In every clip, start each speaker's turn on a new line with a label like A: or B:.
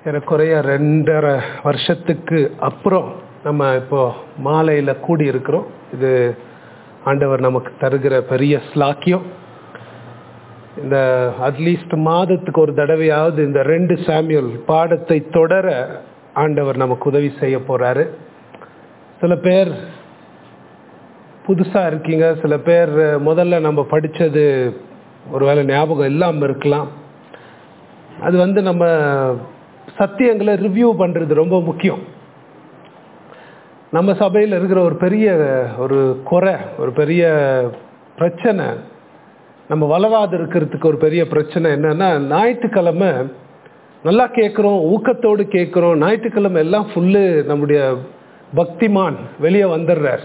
A: ஏறக்குறைய ரெண்டரை வருஷத்துக்கு அப்புறம் நம்ம இப்போ மாலையில் கூடி இருக்கிறோம் இது ஆண்டவர் நமக்கு தருகிற பெரிய ஸ்லாக்கியம் இந்த அட்லீஸ்ட் மாதத்துக்கு ஒரு தடவையாவது இந்த ரெண்டு சாமியல் பாடத்தை தொடர ஆண்டவர் நமக்கு உதவி செய்ய போறாரு சில பேர் புதுசாக இருக்கீங்க சில பேர் முதல்ல நம்ம படித்தது ஒருவேளை ஞாபகம் இல்லாமல் இருக்கலாம் அது வந்து நம்ம சத்தியங்களை ரிவ்யூ பண்ணுறது ரொம்ப முக்கியம் நம்ம சபையில் இருக்கிற ஒரு பெரிய ஒரு குறை ஒரு பெரிய பிரச்சனை நம்ம வளராது இருக்கிறதுக்கு ஒரு பெரிய பிரச்சனை என்னன்னா ஞாயிற்றுக்கிழமை நல்லா கேட்குறோம் ஊக்கத்தோடு கேட்குறோம் ஞாயிற்றுக்கிழமை எல்லாம் ஃபுல்லு நம்முடைய பக்திமான் வெளியே வந்துடுறார்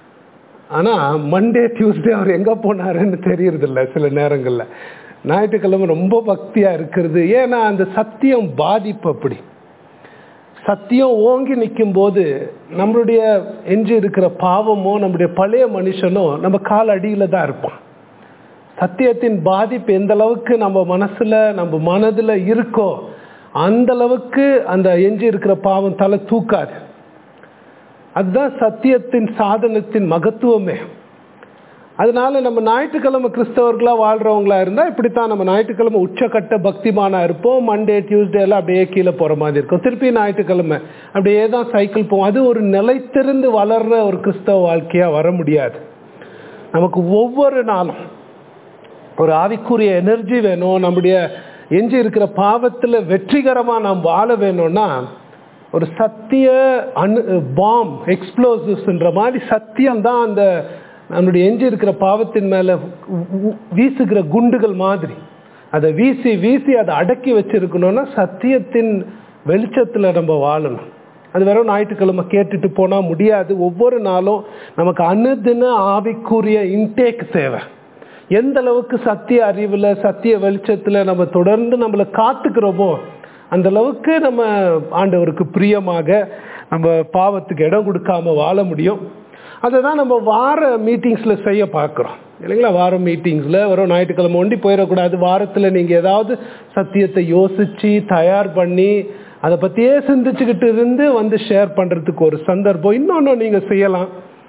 A: ஆனால் மண்டே டியூஸ்டே அவர் எங்கே போனாருன்னு தெரியறதில்ல சில நேரங்களில் ஞாயிற்றுக்கிழமை ரொம்ப பக்தியாக இருக்கிறது ஏன்னா அந்த சத்தியம் பாதிப்பு அப்படி சத்தியம் ஓங்கி நிற்கும் போது நம்மளுடைய எஞ்சி இருக்கிற பாவமோ நம்முடைய பழைய மனுஷனோ நம்ம கால் அடியில் தான் இருப்பான் சத்தியத்தின் பாதிப்பு எந்த அளவுக்கு நம்ம மனசுல நம்ம மனதில் இருக்கோ அந்த அளவுக்கு அந்த எஞ்சி இருக்கிற பாவம் தலை தூக்காது அதுதான் சத்தியத்தின் சாதனத்தின் மகத்துவமே அதனால நம்ம ஞாயிற்றுக்கிழமை கிறிஸ்தவர்களா வாழ்றவங்களா இருந்தா இப்படித்தான் நம்ம ஞாயிற்றுக்கிழமை உச்சக்கட்ட பக்திமானா இருப்போம் மண்டே டியூஸ்டே எல்லாம் அப்படியே கீழே போற மாதிரி இருக்கும் திருப்பி ஞாயிற்றுக்கிழமை அப்படியே தான் சைக்கிள் போவோம் அது ஒரு நிலைத்திருந்து வளர்ற ஒரு கிறிஸ்தவ வாழ்க்கையா வர முடியாது நமக்கு ஒவ்வொரு நாளும் ஒரு ஆவிக்குரிய எனர்ஜி வேணும் நம்முடைய எஞ்சி இருக்கிற பாவத்தில் வெற்றிகரமாக நாம் வாழ வேணும்னா ஒரு சத்திய அணு பாம் எக்ஸ்ப்ளோசிவ்ஸ்ன்ற மாதிரி சத்தியம் தான் அந்த நம்முடைய எஞ்சி இருக்கிற பாவத்தின் மேலே வீசுகிற குண்டுகள் மாதிரி அதை வீசி வீசி அதை அடக்கி வச்சிருக்கணும்னா சத்தியத்தின் வெளிச்சத்தில் நம்ம வாழணும் அது வெறும் ஞாயிற்றுக்கிழமை கேட்டுட்டு போனால் முடியாது ஒவ்வொரு நாளும் நமக்கு அணுதின ஆவிக்குரிய இன்டேக் தேவை எந்த அளவுக்கு சத்திய அறிவில் சத்திய வெளிச்சத்தில் நம்ம தொடர்ந்து நம்மளை காத்துக்கிறோமோ அந்த அளவுக்கு நம்ம ஆண்டவருக்கு பிரியமாக நம்ம பாவத்துக்கு இடம் கொடுக்காம வாழ முடியும் அதை தான் நம்ம வார மீட்டிங்ஸில் செய்ய பார்க்குறோம் இல்லைங்களா வார மீட்டிங்ஸில் வரும் ஞாயிற்றுக்கிழமை ஒண்டி போயிடக்கூடாது வாரத்தில் நீங்கள் ஏதாவது சத்தியத்தை யோசித்து தயார் பண்ணி அதை பற்றியே சிந்திச்சுக்கிட்டு இருந்து வந்து ஷேர் பண்ணுறதுக்கு ஒரு சந்தர்ப்பம் இன்னொன்று நீங்கள் செய்யலாம்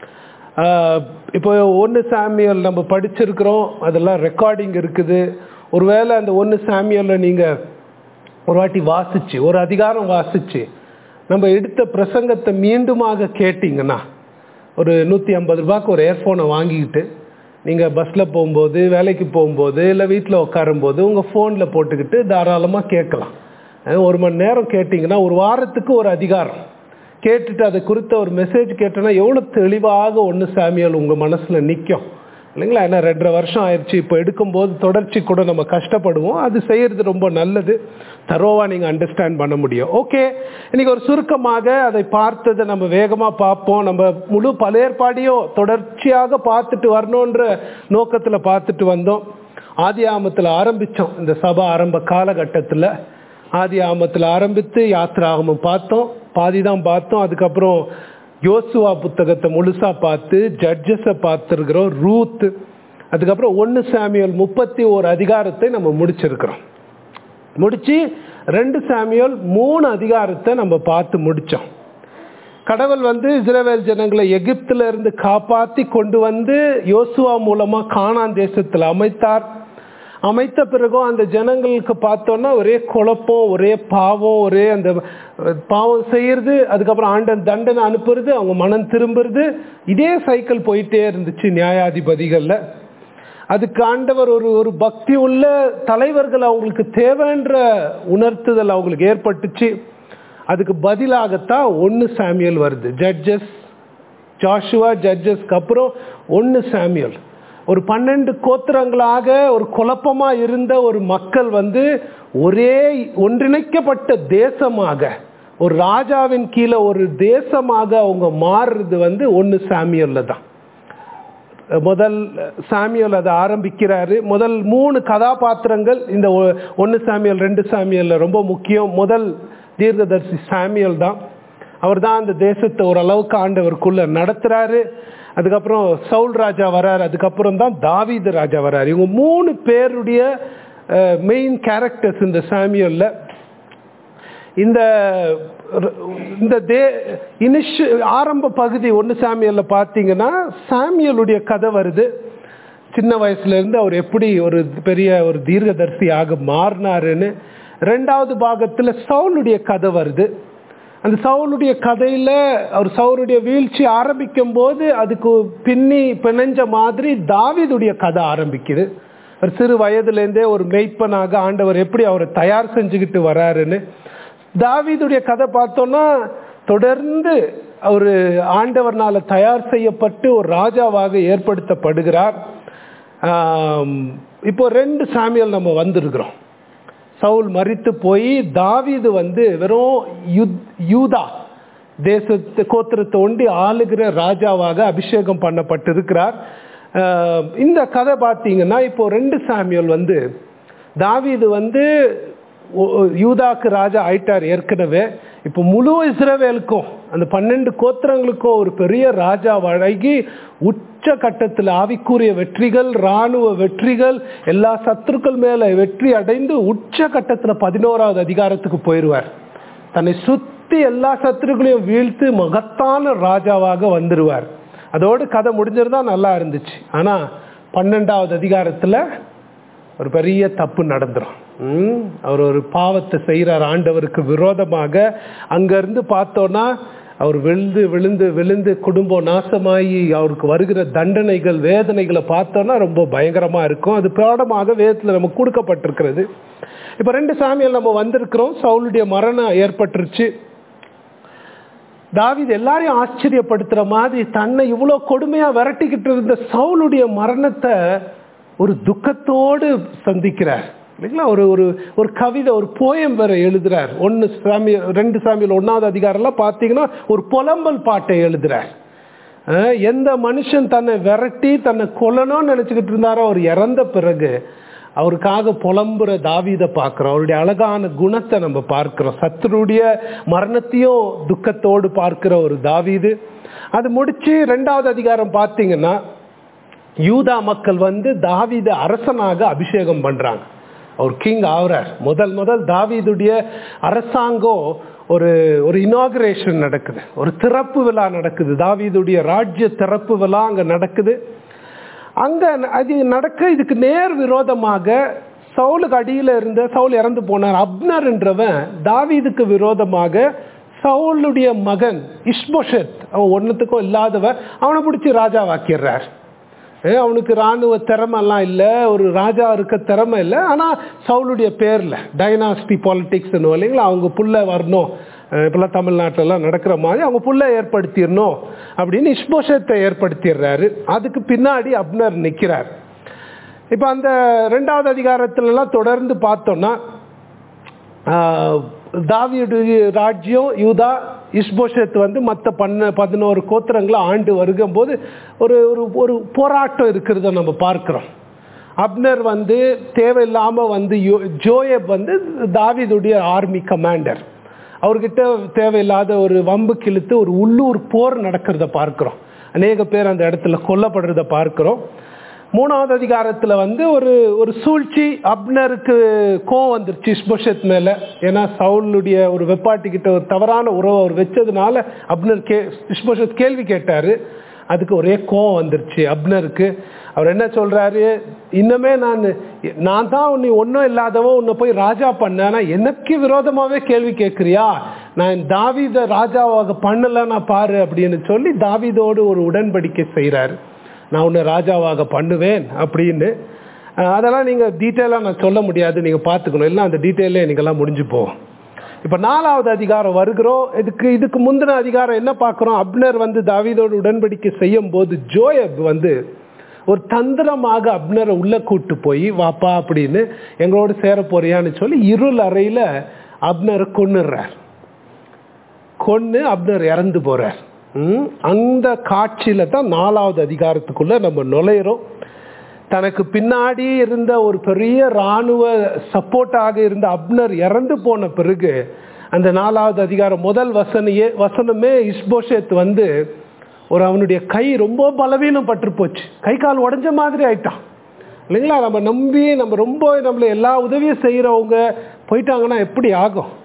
A: இப்போ ஒன்று சாமியல் நம்ம படிச்சிருக்கிறோம் அதெல்லாம் ரெக்கார்டிங் இருக்குது ஒருவேளை அந்த ஒன்று சாமியலில் நீங்கள் ஒரு வாட்டி வாசிச்சு ஒரு அதிகாரம் வாசிச்சு நம்ம எடுத்த பிரசங்கத்தை மீண்டுமாக கேட்டிங்கன்னா ஒரு நூற்றி ஐம்பது ரூபாய்க்கு ஒரு ஏர்ஃபோனை வாங்கிக்கிட்டு நீங்கள் பஸ்ஸில் போகும்போது வேலைக்கு போகும்போது இல்லை வீட்டில் உட்காரும்போது உங்கள் ஃபோனில் போட்டுக்கிட்டு தாராளமாக கேட்கலாம் ஒரு மணி நேரம் கேட்டிங்கன்னா ஒரு வாரத்துக்கு ஒரு அதிகாரம் கேட்டுட்டு அதை குறித்த ஒரு மெசேஜ் கேட்டோன்னா எவ்வளோ தெளிவாக ஒன்று சாமியால் உங்கள் மனசில் நிற்கும் இல்லைங்களா ஏன்னா ரெண்டரை வருஷம் ஆயிடுச்சு இப்போ எடுக்கும்போது தொடர்ச்சி கூட நம்ம கஷ்டப்படுவோம் அது செய்கிறது ரொம்ப நல்லது தரோவாக நீங்கள் அண்டர்ஸ்டாண்ட் பண்ண முடியும் ஓகே இன்னைக்கு ஒரு சுருக்கமாக அதை பார்த்ததை நம்ம வேகமாக பார்ப்போம் நம்ம முழு பழையற்பாடியோ தொடர்ச்சியாக பார்த்துட்டு வரணுன்ற நோக்கத்தில் பார்த்துட்டு வந்தோம் ஆதி ஆமத்தில் ஆரம்பித்தோம் இந்த சபா ஆரம்ப காலகட்டத்தில் ஆதி ஆமத்தில் ஆரம்பித்து யாத்திராகமும் பார்த்தோம் பாதி தான் பார்த்தோம் அதுக்கப்புறம் யோசுவா புத்தகத்தை முழுசா பார்த்து ஜட்ஜஸை பார்த்துருக்கிறோம் ரூத் அதுக்கப்புறம் ஒன்று சாமியல் முப்பத்தி ஒரு அதிகாரத்தை நம்ம முடிச்சிருக்கிறோம் முடிச்சு ரெண்டு சாமியல் மூணு அதிகாரத்தை நம்ம பார்த்து முடித்தோம் கடவுள் வந்து இஸ்ரேவேல் ஜனங்களை எகிப்துல இருந்து காப்பாற்றி கொண்டு வந்து யோசுவா மூலமா கானான் தேசத்தில் அமைத்தார் அமைத்த பிறகும் அந்த ஜனங்களுக்கு பார்த்தோன்னா ஒரே குழப்பம் ஒரே பாவம் ஒரே அந்த பாவம் செய்யறது அதுக்கப்புறம் ஆண்டன் தண்டனை அனுப்புறது அவங்க மனம் திரும்புறது இதே சைக்கிள் போயிட்டே இருந்துச்சு நியாயாதிபதிகளில் அதுக்கு ஆண்டவர் ஒரு ஒரு பக்தி உள்ள தலைவர்கள் அவங்களுக்கு தேவைன்ற உணர்த்துதல் அவங்களுக்கு ஏற்பட்டுச்சு அதுக்கு பதிலாகத்தான் ஒன்று சாமியல் வருது ஜட்ஜஸ் ஜாஷுவா ஜட்ஜஸ்க்கு அப்புறம் ஒன்று சாமியல் ஒரு பன்னெண்டு கோத்திரங்களாக ஒரு குழப்பமா இருந்த ஒரு மக்கள் வந்து ஒரே ஒன்றிணைக்கப்பட்ட தேசமாக ஒரு ராஜாவின் கீழே ஒரு தேசமாக அவங்க மாறுறது வந்து ஒன்று சாமியல்ல தான் முதல் சாமியல் அதை ஆரம்பிக்கிறாரு முதல் மூணு கதாபாத்திரங்கள் இந்த ஒன்று சாமியல் ரெண்டு சாமியல்ல ரொம்ப முக்கியம் முதல் தீர்க்கதர்சி சாமியல் தான் அவர் தான் அந்த தேசத்தை ஓரளவுக்கு ஆண்டவருக்குள்ள நடத்துறாரு அதுக்கப்புறம் சவுல் ராஜா வரார் அதுக்கப்புறம் தான் தாவீது ராஜா வரார் இவங்க மூணு பேருடைய மெயின் கேரக்டர்ஸ் இந்த சாமியல்ல இந்த இந்த தே இனிஷ் ஆரம்ப பகுதி ஒன்று சாமியல்ல பார்த்தீங்கன்னா சாமியலுடைய கதை வருது சின்ன வயசுல இருந்து அவர் எப்படி ஒரு பெரிய ஒரு தீர்க்கதரிசியாக மாறினாருன்னு ரெண்டாவது பாகத்துல சவுலுடைய கதை வருது அந்த சவுலுடைய கதையில அவர் சவுலுடைய வீழ்ச்சி ஆரம்பிக்கும் போது அதுக்கு பின்னி பிணைஞ்ச மாதிரி தாவீதுடைய கதை ஆரம்பிக்குது ஒரு சிறு வயதுலேருந்தே ஒரு மெய்ப்பனாக ஆண்டவர் எப்படி அவரை தயார் செஞ்சுக்கிட்டு வராருன்னு தாவீதுடைய கதை பார்த்தோம்னா தொடர்ந்து அவர் ஆண்டவர்னால தயார் செய்யப்பட்டு ஒரு ராஜாவாக ஏற்படுத்தப்படுகிறார் ஆம், இப்போ ரெண்டு சாமியல் நம்ம வந்திருக்கிறோம் சவுல் மரித்து போய் தாவீது வந்து வெறும் யுத் யூதா தேசத்து கோத்திரத்தை ஒண்டி ஆளுகிற ராஜாவாக அபிஷேகம் பண்ணப்பட்டிருக்கிறார் ஆஹ் இந்த கதை பார்த்தீங்கன்னா இப்போ ரெண்டு சாமியல் வந்து தாவீது வந்து ஒ- ஒ- யூதாக்கு ராஜா ஆயிட்டார் ஏற்கனவே இப்போ முழு இஸ்ரவேலுக்கும் அந்த பன்னெண்டு கோத்திரங்களுக்கும் ஒரு பெரிய ராஜா வழங்கி உச்ச கட்டத்தில் ஆவிக்குரிய வெற்றிகள் இராணுவ வெற்றிகள் எல்லா சத்துருக்கள் மேல வெற்றி அடைந்து உச்ச கட்டத்தில் பதினோராவது அதிகாரத்துக்கு போயிடுவார் தன்னை சுத்தி எல்லா சத்துருக்களையும் வீழ்த்து மகத்தான ராஜாவாக வந்துருவார் அதோடு கதை முடிஞ்சிருந்தா நல்லா இருந்துச்சு ஆனா பன்னெண்டாவது அதிகாரத்துல ஒரு பெரிய தப்பு நடந்துரும் ம், அவர் ஒரு பாவத்தை செய்கிறார் ஆண்டவருக்கு விரோதமாக அங்கிருந்து பார்த்தோன்னா அவர் விழுந்து விழுந்து விழுந்து குடும்பம் நாசமாகி அவருக்கு வருகிற தண்டனைகள் வேதனைகளை பார்த்தோன்னா ரொம்ப பயங்கரமா இருக்கும் அது பாடமாக வேதத்தில் நமக்கு கொடுக்கப்பட்டிருக்கிறது இப்போ ரெண்டு சாமியால் நம்ம வந்திருக்கிறோம் சவுளுடைய மரணம் ஏற்பட்டுருச்சு தாவீது எல்லாரையும் ஆச்சரியப்படுத்துற மாதிரி தன்னை இவ்வளோ கொடுமையா விரட்டிக்கிட்டு இருந்த சவுளுடைய மரணத்தை ஒரு துக்கத்தோடு சந்திக்கிறார் இல்லைங்களா ஒரு ஒரு ஒரு கவிதை ஒரு போயம் வேற எழுதுறார் ஒன்று சாமி ரெண்டு சாமியில் ஒன்றாவது அதிகாரம்லாம் பார்த்தீங்கன்னா ஒரு புலம்பல் பாட்டை எழுதுறார் அஹ் எந்த மனுஷன் தன்னை விரட்டி தன்னை கொல்லணும்னு நினச்சிக்கிட்டு இருந்தாரோ அவர் இறந்த பிறகு அவருக்காக புலம்புற தாவீதை பார்க்குறோம் அவருடைய அழகான குணத்தை நம்ம பார்க்கிறோம் சத்துருடைய மரணத்தையும் துக்கத்தோடு பார்க்கிற ஒரு தாவீது அது முடிச்சு ரெண்டாவது அதிகாரம் பார்த்தீங்கன்னா யூதா மக்கள் வந்து தாவீத அரசனாக அபிஷேகம் பண்றாங்க அவர் கிங் ஆகுறார் முதல் முதல் தாவீதுடைய அரசாங்கம் ஒரு ஒரு இனாகுரேஷன் நடக்குது ஒரு திறப்பு விழா நடக்குது தாவீதுடைய ராஜ்ய திறப்பு விழா அங்க நடக்குது அங்க அது நடக்க இதுக்கு நேர் விரோதமாக சவுலுக்கு அடியில இருந்த சவுல் இறந்து போனார் அப்னர் என்றவன் தாவீதுக்கு விரோதமாக சவுலுடைய மகன் இஷ்போஷத் அவன் ஒன்றுத்துக்கும் இல்லாதவன் அவனை பிடிச்சி ராஜாவாக்கிடுறார் ஏ, அவனுக்கு ராணுவ திறமெல்லாம் இல்லை ஒரு ராஜா இருக்க திறமை இல்லை ஆனால் சவுளுடைய பேரில் டைனாஸ்டி பாலிட்டிக்ஸ் இல்லைங்களா அவங்க புள்ள வரணும் அஹ் இப்பெல்லாம் தமிழ்நாட்டிலலாம் நடக்கிற மாதிரி அவங்க புள்ள ஏற்படுத்திடணும் அப்படின்னு இஷ்போஷத்தை ஏற்படுத்திடுறாரு அதுக்கு பின்னாடி அப்னர் நிற்கிறார் இப்போ அந்த ரெண்டாவது அதிகாரத்துலலாம் தொடர்ந்து பார்த்தோம்னா ஆஹ், தாவீதுடைய ராஜ்யம் யூதா இஸ்போஷத் வந்து மற்ற பண்ண பதினோரு கோத்திரங்களை ஆண்டு வருகும்போது ஒரு ஒரு ஒரு போராட்டம் இருக்கிறத நம்ம பார்க்கிறோம் அப்னர் வந்து தேவையில்லாமல் வந்து யோ- ஜோயப் வந்து தாவீதுடைய ஆர்மி கமாண்டர் அவர்கிட்ட தேவையில்லாத ஒரு வம்பு கிழித்து ஒரு உள்ளூர் போர் நடக்கிறத பார்க்கிறோம் அநேக பேர் அந்த இடத்துல கொல்லப்படுறத பார்க்கிறோம் மூணாவது அதிகாரத்துல வந்து ஒரு ஒரு சூழ்ச்சி அப்னருக்கு கோவம் வந்துருச்சு இஸ்போஷத் மேல ஏன்னா சவுலுடைய ஒரு வெப்பாட்டி கிட்ட ஒரு தவறான உறவை அவர் வச்சதுனால அப்னர் கே இஸ்போஷத் கேள்வி கேட்டாரு அதுக்கு ஒரே கோவம் வந்துருச்சு அப்னருக்கு அவர் என்ன சொல்றாரு இன்னமே நான் நான் தான் உன்னை ஒன்றும் இல்லாதவன் உன்னை போய் ராஜா பண்ண ஆனா எனக்கு விரோதமாவே கேள்வி கேட்குறியா நான் தாவீத ராஜாவாக பண்ணல நான் பாரு அப்படின்னு சொல்லி தாவீதோடு ஒரு உடன்படிக்கை செய்றாரு நான் உன்னை ராஜாவாக பண்ணுவேன் அப்படின்னு அஹ் அதெல்லாம் நீங்கள் டீட்டெயிலாக நான் சொல்ல முடியாது நீங்கள் பார்த்துக்கணும் இல்லை அந்த டீட்டெயிலே நீங்கள்லாம் முடிஞ்சு போகும் இப்போ நாலாவது அதிகாரம் வருகிறோம் இதுக்கு இதுக்கு முந்தின அதிகாரம் என்ன பார்க்குறோம் அப்னர் வந்து தாவீதோடு உடன்படிக்கை செய்யும் போது ஜோயப் வந்து ஒரு தந்திரமாக அப்னரை உள்ள கூட்டு போய் வாப்பா அப்படின்னு எங்களோடு சேர போறியான்னு சொல்லி இருள் அறையில் அப்னரை கொன்னுடுறார் கொன்று அப்னர் இறந்து போறார் ம், அந்த காட்சியில தான் நாலாவது அதிகாரத்துக்குள்ள நம்ம நுழையிறோம் தனக்கு பின்னாடி இருந்த ஒரு பெரிய இராணுவ சப்போர்ட்டாக இருந்த அப்னர் இறந்து போன பிறகு அந்த நாலாவது அதிகாரம் முதல் வசனையே வசனமே இஸ்போஷேத் வந்து ஒரு அவனுடைய கை ரொம்ப பலவீனம் பட்டு போச்சு கை கால் உடைஞ்ச மாதிரி ஆயிட்டான் இல்லைங்களா நம்ம நம்பி நம்ம ரொம்ப நம்மள எல்லா உதவியும் செய்கிறவங்க போயிட்டாங்கன்னா எப்படி ஆகும்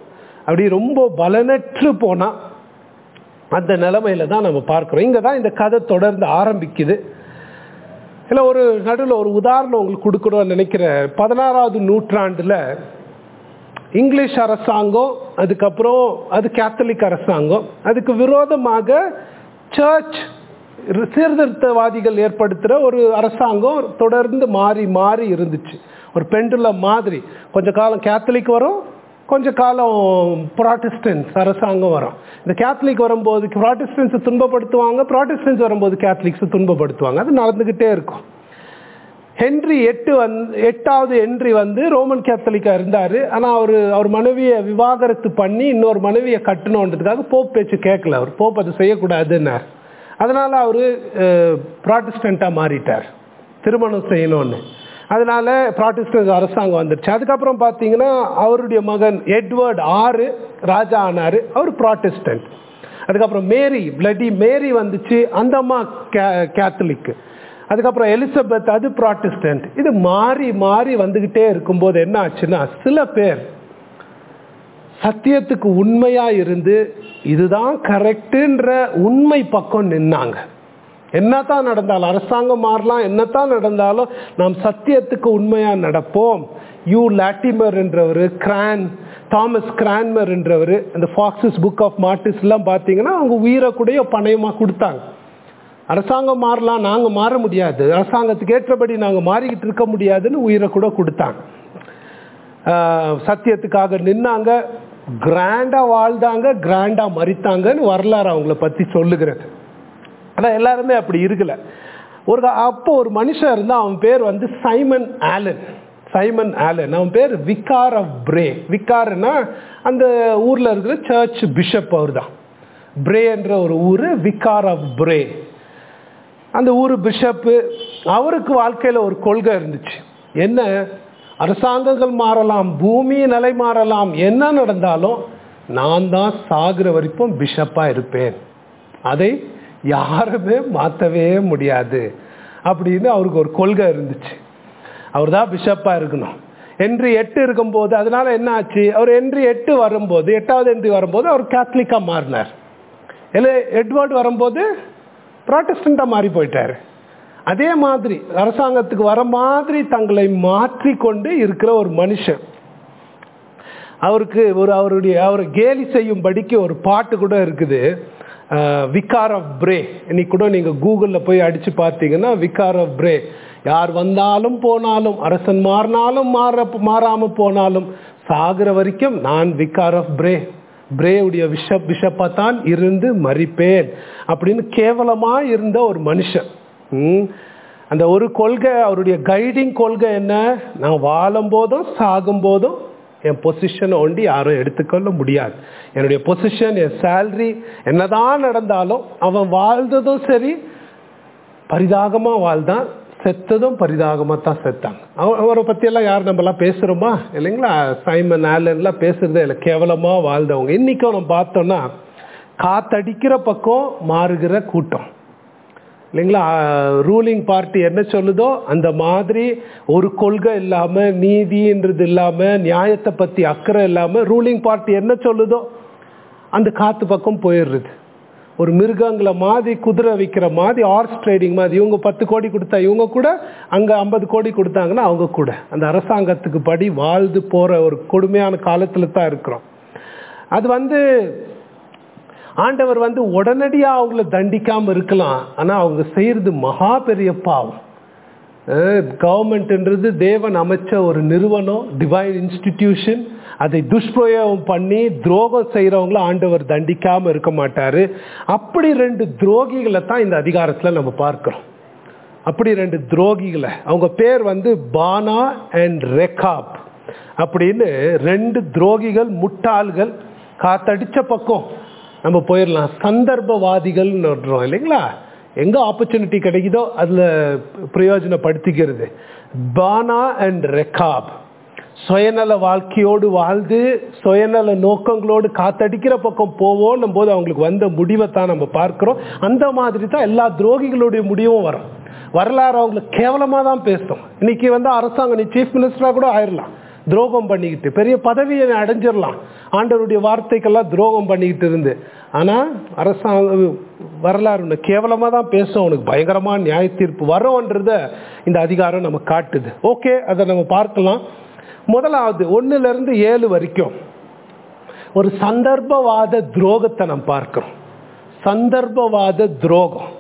A: அப்படி ரொம்ப பலனற்று போனா அந்த நிலைமையில தான் நம்ம பார்க்கிறோம் இங்க தான் இந்த கதை தொடர்ந்து ஆரம்பிக்குது இல்லை ஒரு நடுவில் ஒரு உதாரணம் உங்களுக்கு கொடுக்கணும்னு நினைக்கிறேன் பதினாறாவது நூற்றாண்டுல இங்கிலீஷ் அரசாங்கம் அதுக்கப்புறம் அது கேத்தலிக் அரசாங்கம் அதுக்கு விரோதமாக சர்ச் சீர்திருத்தவாதிகள் ஏற்படுத்துகிற ஒரு அரசாங்கம் தொடர்ந்து மாறி மாறி இருந்துச்சு ஒரு பெண்டுல மாதிரி கொஞ்ச காலம் கேத்தலிக் வரும் கொஞ்ச காலம் ப்ராட்டஸ்டன்ஸ் அரசாங்கம் வரும் இந்த கேத்தலிக் வரும்போது ப்ராட்டஸ்டன்ஸை துன்பப்படுத்துவாங்க ப்ராட்டஸ்டன்ஸ் வரும்போது கேத்தலிக்ஸை துன்பப்படுத்துவாங்க அது நடந்துக்கிட்டே இருக்கும் ஹென்றி எட்டு வந் எட்டாவது ஹென்றி வந்து ரோமன் கேத்தலிக்கா இருந்தார் ஆனால் அவர் அவர் மனைவியை விவாகரத்து பண்ணி இன்னொரு மனைவியை கட்டணுன்றதுக்காக போப் பேச்சு கேட்கல அவர் போப் அதை செய்யக்கூடாதுன்னார் அதனால அவர் ப்ராட்டஸ்டண்ட்டாக மாறிட்டார் திருமணம் செய்யணும்னு அதனால ப்ராட்டஸ்டன்ட் அரசாங்கம் வந்துருச்சு அதுக்கப்புறம் பார்த்தீங்கன்னா அவருடைய மகன் எட்வர்ட் ஆறு ராஜா ஆனார் அவர் ப்ராட்டஸ்டன்ட் அதுக்கப்புறம் மேரி பிளடி மேரி வந்துச்சு அந்த அம்மா கே கேத்தலிக்கு அதுக்கப்புறம் எலிசபெத் அது ப்ராட்டஸ்டன்ட் இது மாறி மாறி வந்துக்கிட்டே இருக்கும்போது என்ன ஆச்சுன்னா சில பேர் சத்தியத்துக்கு உண்மையா இருந்து இதுதான் கரெக்டுன்ற உண்மை பக்கம் நின்னாங்க என்னத்தான் நடந்தாலும் அரசாங்கம் மாறலாம் என்னத்தான் நடந்தாலும் நாம் சத்தியத்துக்கு உண்மையா நடப்போம் யூ லாட்டிமர் என்றவர் கிரான் தாமஸ் கிரான்மர் என்றவர் அந்த ஃபாக்ஸஸ் புக் ஆஃப் மார்டிஸ் எல்லாம் பார்த்தீங்கன்னா அவங்க உயிரை கூட பணயமாக கொடுத்தாங்க அரசாங்கம் மாறலாம் நாங்கள் மாற முடியாது அரசாங்கத்துக்கு ஏற்றபடி நாங்கள் மாறிக்கிட்டு இருக்க முடியாதுன்னு உயிரை கூட கொடுத்தாங்க சத்தியத்துக்காக நின்னாங்க கிராண்டா வாழ்ந்தாங்க கிராண்டா மறித்தாங்கன்னு வரலாறு அவங்கள பற்றி சொல்லுகிறது ஆனால் எல்லாருமே அப்படி இருக்கல ஒரு அப்போ ஒரு மனுஷன் இருந்தால் அவன் பேர் வந்து சைமன் ஆலன் சைமன் ஆலன் அவன் பேர் விக்கார் ஆஃப் பிரே விக்கார்னா அந்த ஊரில் இருக்கிற சர்ச் பிஷப் அவர் தான் பிரேன்ற ஒரு ஊர் விக்கார் ஆஃப் பிரே அந்த ஊர் பிஷப்பு அவருக்கு வாழ்க்கையில் ஒரு கொள்கை இருந்துச்சு என்ன அரசாங்கங்கள் மாறலாம் பூமி நிலை மாறலாம் என்ன நடந்தாலும் நான் தான் சாகுற வரைக்கும் பிஷப்பாக இருப்பேன் அதை யாருமே மாற்றவே முடியாது அப்படின்னு அவருக்கு ஒரு கொள்கை இருந்துச்சு அவர் தான் பிஷப்பாக இருக்கணும் என்ட்ரி எட்டு இருக்கும்போது அதனால என்ன ஆச்சு அவர் என்ட்ரி எட்டு வரும்போது எட்டாவது என்ட்ரி வரும்போது அவர் கேத்தலிக்காக மாறினார் இல்லை எட்வர்டு வரும்போது ப்ராட்டஸ்டண்ட்டாக மாறி போயிட்டாரு அதே மாதிரி அரசாங்கத்துக்கு வர மாதிரி தங்களை மாற்றிக்கொண்டு இருக்கிற ஒரு மனுஷன் அவருக்கு ஒரு அவருடைய அவர் கேலி செய்யும்படிக்கு ஒரு பாட்டு கூட இருக்குது விக்கார் ஆஃப் பிரே இன்னைக்கு கூட நீங்கள் கூகுளில் போய் அடித்து பார்த்தீங்கன்னா விக்கார் ஆஃப் பிரே யார் வந்தாலும் போனாலும் அரசன் மாறினாலும் மாற மாறாமல் போனாலும் சாகிற வரைக்கும் நான் விக்கார் ஆஃப் பிரே பிரேவுடைய விஷப் பிஷப்பாக தான் இருந்து மறிப்பேன் அப்படின்னு கேவலமாக இருந்த ஒரு மனுஷன் அந்த ஒரு கொள்கை அவருடைய கைடிங் கொள்கை என்ன நான் வாழும் போதும் சாகும் போதும் என் பொசிஷனை ஒண்டி யாரும் எடுத்துக்கொள்ள முடியாது என்னுடைய பொசிஷன் என் சேல்ரி என்னதான் நடந்தாலும் அவன் வாழ்ந்ததும் சரி பரிதாகமாக வாழ்ந்தான் செத்ததும் பரிதாகமாக தான் செத்தான் அவரை பற்றியெல்லாம் யார் நம்மலாம் பேசுகிறோமா இல்லைங்களா சைமன் ஆலன்லாம் பேசுகிறதே இல்லை கேவலமாக வாழ்ந்தவங்க இன்றைக்கும் நம்ம பார்த்தோன்னா காத்தடிக்கிற பக்கம் மாறுகிற கூட்டம் இல்லைங்களா ரூலிங் பார்ட்டி என்ன சொல்லுதோ அந்த மாதிரி ஒரு கொள்கை இல்லாமல் நீதின்றது இல்லாமல் நியாயத்தை பற்றி அக்கறை இல்லாமல் ரூலிங் பார்ட்டி என்ன சொல்லுதோ அந்த காற்று பக்கம் போயிடுறது ஒரு மிருகங்களை மாதிரி குதிரை விற்கிற மாதிரி ஹார்ஸ் ட்ரேடிங் மாதிரி இவங்க பத்து கோடி கொடுத்தா இவங்க கூட அங்கே ஐம்பது கோடி கொடுத்தாங்கன்னா அவங்க கூட அந்த அரசாங்கத்துக்கு படி வாழ்ந்து போகிற ஒரு கொடுமையான காலத்தில் தான் இருக்கிறோம் அது வந்து ஆண்டவர் வந்து உடனடியாக அவங்கள தண்டிக்காமல் இருக்கலாம் ஆனால் அவங்க செய்கிறது மகா பெரிய பாவம் கவர்மெண்ட்ன்றது தேவன் அமைச்ச ஒரு நிறுவனம் டிவைன் இன்ஸ்டிடியூஷன் அதை துஷ்பிரயோகம் பண்ணி துரோகம் செய்கிறவங்கள ஆண்டவர் தண்டிக்காமல் இருக்க மாட்டார் அப்படி ரெண்டு துரோகிகளை தான் இந்த அதிகாரத்தில் நம்ம பார்க்குறோம் அப்படி ரெண்டு துரோகிகளை அவங்க பேர் வந்து பானா அண்ட் ரெகாப் அப்படின்னு ரெண்டு துரோகிகள் முட்டாள்கள் காத்தடிச்ச பக்கம் நம்ம போயிடலாம் சந்தர்ப்பவாதிகள்னு சொல்கிறோம் இல்லைங்களா எங்கே ஆப்பர்ச்சுனிட்டி கிடைக்குதோ அதில் பிரயோஜனப்படுத்திக்கிறது பானா அண்ட் ரெகாப் சுயநல வாழ்க்கையோடு வாழ்ந்து சுயநல நோக்கங்களோடு காத்தடிக்கிற பக்கம் போவோம் போது அவங்களுக்கு வந்த முடிவை தான் நம்ம பார்க்குறோம் அந்த மாதிரி தான் எல்லா துரோகிகளுடைய முடிவும் வரும் வரலாறு அவங்களுக்கு கேவலமாக தான் பேசும் இன்னைக்கு வந்து அரசாங்கம் நீ சீஃப் மினிஸ்டராக கூட ஆயிடலாம் துரோகம் பண்ணிக்கிட்டு பெரிய பதவியை அடைஞ்சிடலாம் ஆண்டவருடைய வார்த்தைக்கெல்லாம் துரோகம் பண்ணிக்கிட்டு இருந்து ஆனால் அரசாங்க வரலாறு உன்னை கேவலமாக தான் பேசும் உனக்கு பயங்கரமான நியாய தீர்ப்பு வரோன்றத இந்த அதிகாரம் நம்ம காட்டுது ஓகே அதை நம்ம பார்க்கலாம் முதலாவது ஒன்றுலேருந்து ஏழு வரைக்கும் ஒரு சந்தர்ப்பவாத துரோகத்தை நம்ம பார்க்கிறோம் சந்தர்ப்பவாத துரோகம்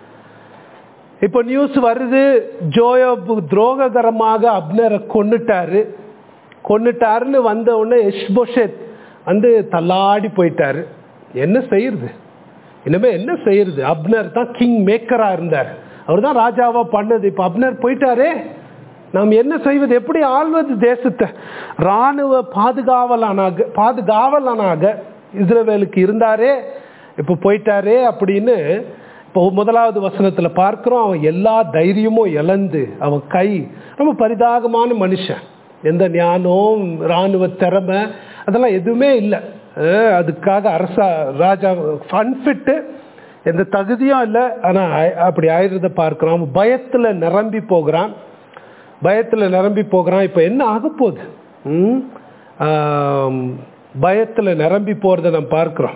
A: இப்போ நியூஸ் வருது ஜோயப் துரோககரமாக அப்னரை கொன்னுட்டாரு கொன்னுட்டாருன்னு வந்த உடனே எஷ்போஷெத் வந்து தள்ளாடி போயிட்டாரு என்ன செய்யறது இனிமே என்ன செய்யறது அப்னர் தான் கிங் மேக்கரா இருந்தார் அவர் தான் ராஜாவா பண்ணது இப்போ அப்னர் போயிட்டாரே நாம் என்ன செய்வது எப்படி ஆள்வது தேசத்தை இராணுவ பாதுகாவலானாக பாதுகாவலனாக இஸ்ரேவேலுக்கு இருந்தாரே இப்போ போயிட்டாரே அப்படின்னு இப்போ முதலாவது வசனத்துல பார்க்கிறோம் அவன் எல்லா தைரியமும் இழந்து அவன் கை ரொம்ப பரிதாகமான மனுஷன் எந்த ஞானம் இராணுவ திறமை அதெல்லாம் எதுவுமே இல்லை அஹ் அதுக்காக அரசா ராஜா அன்ஃபிட்டு எந்த தகுதியும் இல்லை ஆனால் அப்படி ஆயிரத பார்க்கிறோம் அவன் பயத்தில் நிரம்பி போகிறான் பயத்தில் நிரம்பி போகிறான் இப்போ என்ன ஆக போகுது ம்? ஆம், பயத்தில் நிரம்பி போகிறத நம்ம பார்க்கிறோம்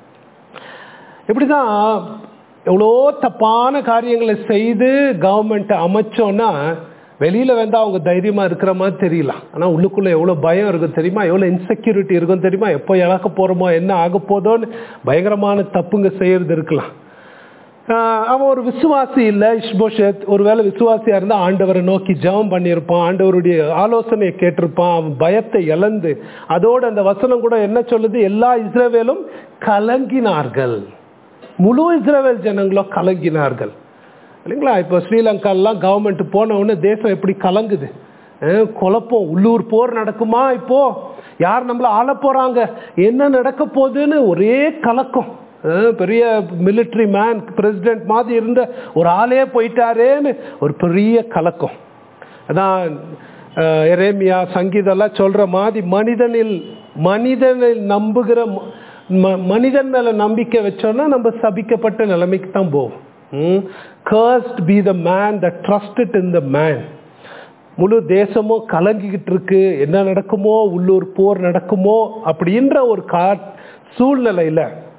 A: இப்படிதான் எவ்வளோ தப்பான காரியங்களை செய்து கவர்மெண்ட்டை அமைச்சோன்னா வெளியில் வந்து அவங்க தைரியமாக இருக்கிற மாதிரி தெரியலாம் ஆனால் உள்ளுக்குள்ளே எவ்வளோ பயம் இருக்கும் தெரியுமா எவ்வளோ இன்செக்யூரிட்டி இருக்கும் தெரியுமா எப்போ இழக்க போகிறோமோ என்ன ஆக போதோன்னு பயங்கரமான தப்புங்க செய்யறது இருக்கலாம் ஆஹ் அவன் ஒரு விசுவாசி இல்லை இஷ்போஷத் ஒருவேளை விசுவாசியா இருந்தா ஆண்டவரை நோக்கி ஜெபம் பண்ணியிருப்பான் ஆண்டவருடைய ஆலோசனையை கேட்டிருப்பான் அவன் பயத்தை இழந்து அதோட அந்த வசனம் கூட என்ன சொல்லுது எல்லா இஸ்ரவேலும் கலங்கினார்கள் முழு இஸ்ரவேல் ஜனங்களும் கலங்கினார்கள் இல்லைங்களா இப்போ ஸ்ரீலங்காலாம் கவர்மெண்ட் போன உடனே தேசம் எப்படி கலங்குது அஹ் குழப்பம் உள்ளூர் போர் நடக்குமா இப்போ யார் நம்மள ஆள போறாங்க என்ன நடக்க போகுதுன்னு ஒரே கலக்கம் அஹ் பெரிய மிலிட்ரி மேன் பிரசிடென்ட் மாதிரி இருந்த ஒரு ஆளே போயிட்டாரேன்னு ஒரு பெரிய கலக்கம் அதான் அஹ், எரேமியா சங்கீதெல்லாம் சொல்ற மாதிரி மனிதனில் மனிதனில் நம்புகிற ம- ம- மனிதன் மேல நம்பிக்கை வச்சோம்னா நம்ம சபிக்கப்பட்ட நிலைமைக்கு தான் போவோம் cursed be the man the trusted in the man முழு தேசமும் கலங்கிக்கிட்டு இருக்கு என்ன நடக்குமோ உள்ளூர் போர் நடக்குமோ அப்படின்ற ஒரு கா சூழ்நிலையில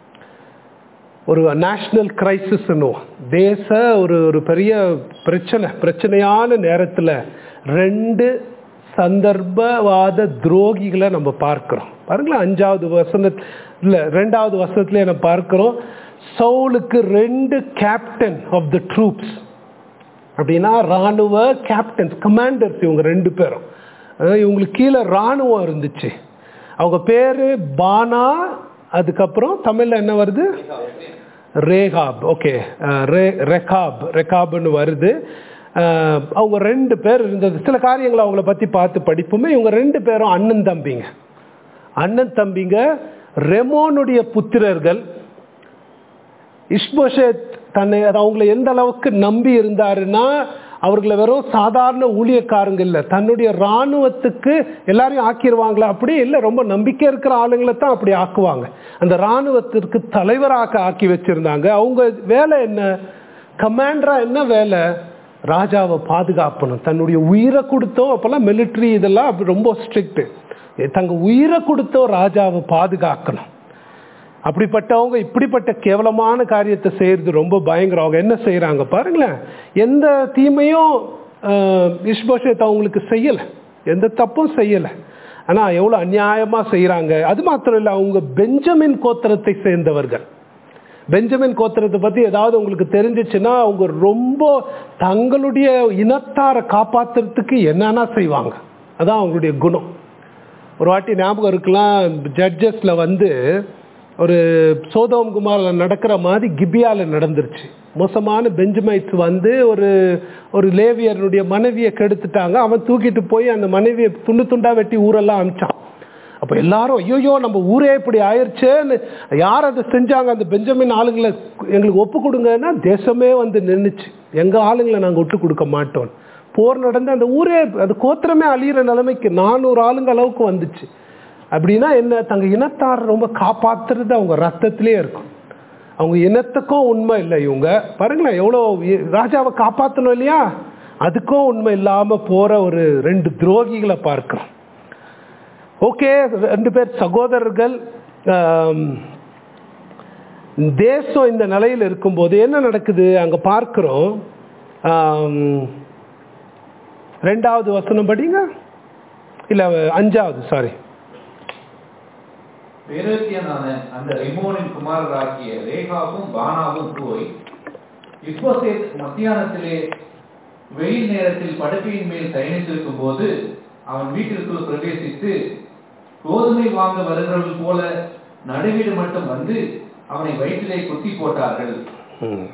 A: ஒரு நேஷனல் கிரைசிஸ் தேச ஒரு ஒரு பெரிய பிரச்சனை பிரச்சனையான நேரத்தில் ரெண்டு சந்தர்ப்பவாத துரோகிகளை நம்ம பார்க்கிறோம் பாருங்களேன் அஞ்சாவது வசனத்தில் ரெண்டாவது வசனத்துல நம்ம பார்க்கிறோம் சவுலுக்கு ரெண்டு கேப்டன் ஆஃப் த ட்ரூப்ஸ் அப்படின்னா ராணுவ கேப்டன்ஸ் கமாண்டர்ஸ் இவங்க ரெண்டு பேரும் அஹ் இவங்களுக்கு கீழே ராணுவம் இருந்துச்சு அவங்க பேரு பானா அதுக்கப்புறம் தமிழ்ல என்ன வருது ரேகாப் ஓகே ரெகாப் ரெகாப்னு வருது அஹ் அவங்க ரெண்டு பேர் இருந்தது சில காரியங்களை அவங்கள பத்தி பார்த்து படிப்போமே இவங்க ரெண்டு பேரும் அண்ணன் தம்பிங்க அண்ணன் தம்பிங்க ரெமோனுடைய புத்திரர்கள் இஷ்போஷேத் தன்னை அது அவங்கள எந்த அளவுக்கு நம்பி இருந்தாருன்னா அவர்களை வெறும் சாதாரண ஊழியக்காரங்க இல்லை தன்னுடைய இராணுவத்துக்கு எல்லாரையும் ஆக்கிடுவாங்களா அப்படி இல்லை ரொம்ப நம்பிக்கை இருக்கிற ஆளுங்களை தான் அப்படி ஆக்குவாங்க அந்த இராணுவத்திற்கு தலைவராக ஆக்கி வச்சிருந்தாங்க அவங்க வேலை என்ன கமாண்டரா என்ன வேலை ராஜாவை பாதுகாக்கணும் தன்னுடைய உயிரை கொடுத்தோம் அப்போல்லாம் மிலிட்ரி இதெல்லாம் அப்படி ரொம்ப ஸ்ட்ரிக்ட் தங்க உயிரை கொடுத்தோ ராஜாவை பாதுகாக்கணும் அப்படிப்பட்டவங்க இப்படிப்பட்ட கேவலமான காரியத்தை செய்யறது ரொம்ப பயங்கரம் அவங்க என்ன செய்யறாங்க பாருங்களேன் எந்த தீமையும் இஷ்போஷத் அவங்களுக்கு செய்யலை எந்த தப்பும் செய்யலை ஆனால் எவ்வளோ அநியாயமாக செய்கிறாங்க அது மாத்திரம் இல்லை அவங்க பெஞ்சமின் கோத்திரத்தை சேர்ந்தவர்கள் பெஞ்சமின் கோத்திரத்தை பற்றி ஏதாவது உங்களுக்கு தெரிஞ்சிச்சுன்னா அவங்க ரொம்ப தங்களுடைய இனத்தாரை காப்பாத்துறதுக்கு என்னென்ன செய்வாங்க அதான் அவங்களுடைய குணம் ஒரு வாட்டி ஞாபகம் இருக்கலாம் ஜட்ஜஸ்ல வந்து ஒரு சோதோம் குமாரில் நடக்கிற மாதிரி கிபியால நடந்துருச்சு மோசமான பெஞ்சமைட்ஸ் வந்து ஒரு ஒரு லேவியருடைய மனைவியை கெடுத்துட்டாங்க அவன் தூக்கிட்டு போய் அந்த மனைவியை துண்டு துண்டா வெட்டி ஊரெல்லாம் அனுப்பிச்சான் அப்போ எல்லாரும் ஐயோயோ நம்ம ஊரே இப்படி ஆயிடுச்சேன்னு யார் அதை செஞ்சாங்க அந்த பெஞ்சமின் ஆளுங்களை எங்களுக்கு ஒப்பு கொடுங்கன்னா தேசமே வந்து நின்றுச்சு எங்கள் ஆளுங்களை நாங்கள் விட்டு கொடுக்க மாட்டோம் போர் நடந்து அந்த ஊரே அது கோத்திரமே அழியிற நிலைமைக்கு நானூறு ஆளுங்க அளவுக்கு வந்துச்சு அப்படின்னா என்ன தங்க இனத்தார் ரொம்ப காப்பாத்துறது அவங்க ரத்தத்திலே இருக்கும் அவங்க இனத்துக்கும் உண்மை இல்லை இவங்க பாருங்களேன் எவ்வளோ ராஜாவை காப்பாற்றணும் இல்லையா அதுக்கும் உண்மை இல்லாமல் போகிற ஒரு ரெண்டு துரோகிகளை பார்க்குறோம் ஓகே ரெண்டு பேர் சகோதரர்கள் ஆம், தேசம் இந்த நிலையில் இருக்கும்போது என்ன நடக்குது அங்க பார்க்கிறோம் ஆம், ரெண்டாவது வசனம் படிங்க இல்ல அஞ்சாவது சாரி
B: பேரத்தியனான அந்த ரிமோனின் குமாரராகிய ரேகாவும் பானாவும் போய் இப்போசேத் மத்தியானத்திலே வெயில் நேரத்தில் படுக்கையின் மேல் சயனித்திருக்கும் போது அவன் வீட்டிற்குள் பிரவேசித்து கோதுமை வாங்க வருகிறவர்கள் போல நடுவீடு மட்டும் வந்து அவனை வயிற்றிலே குத்தி போட்டார்கள்
A: ம்.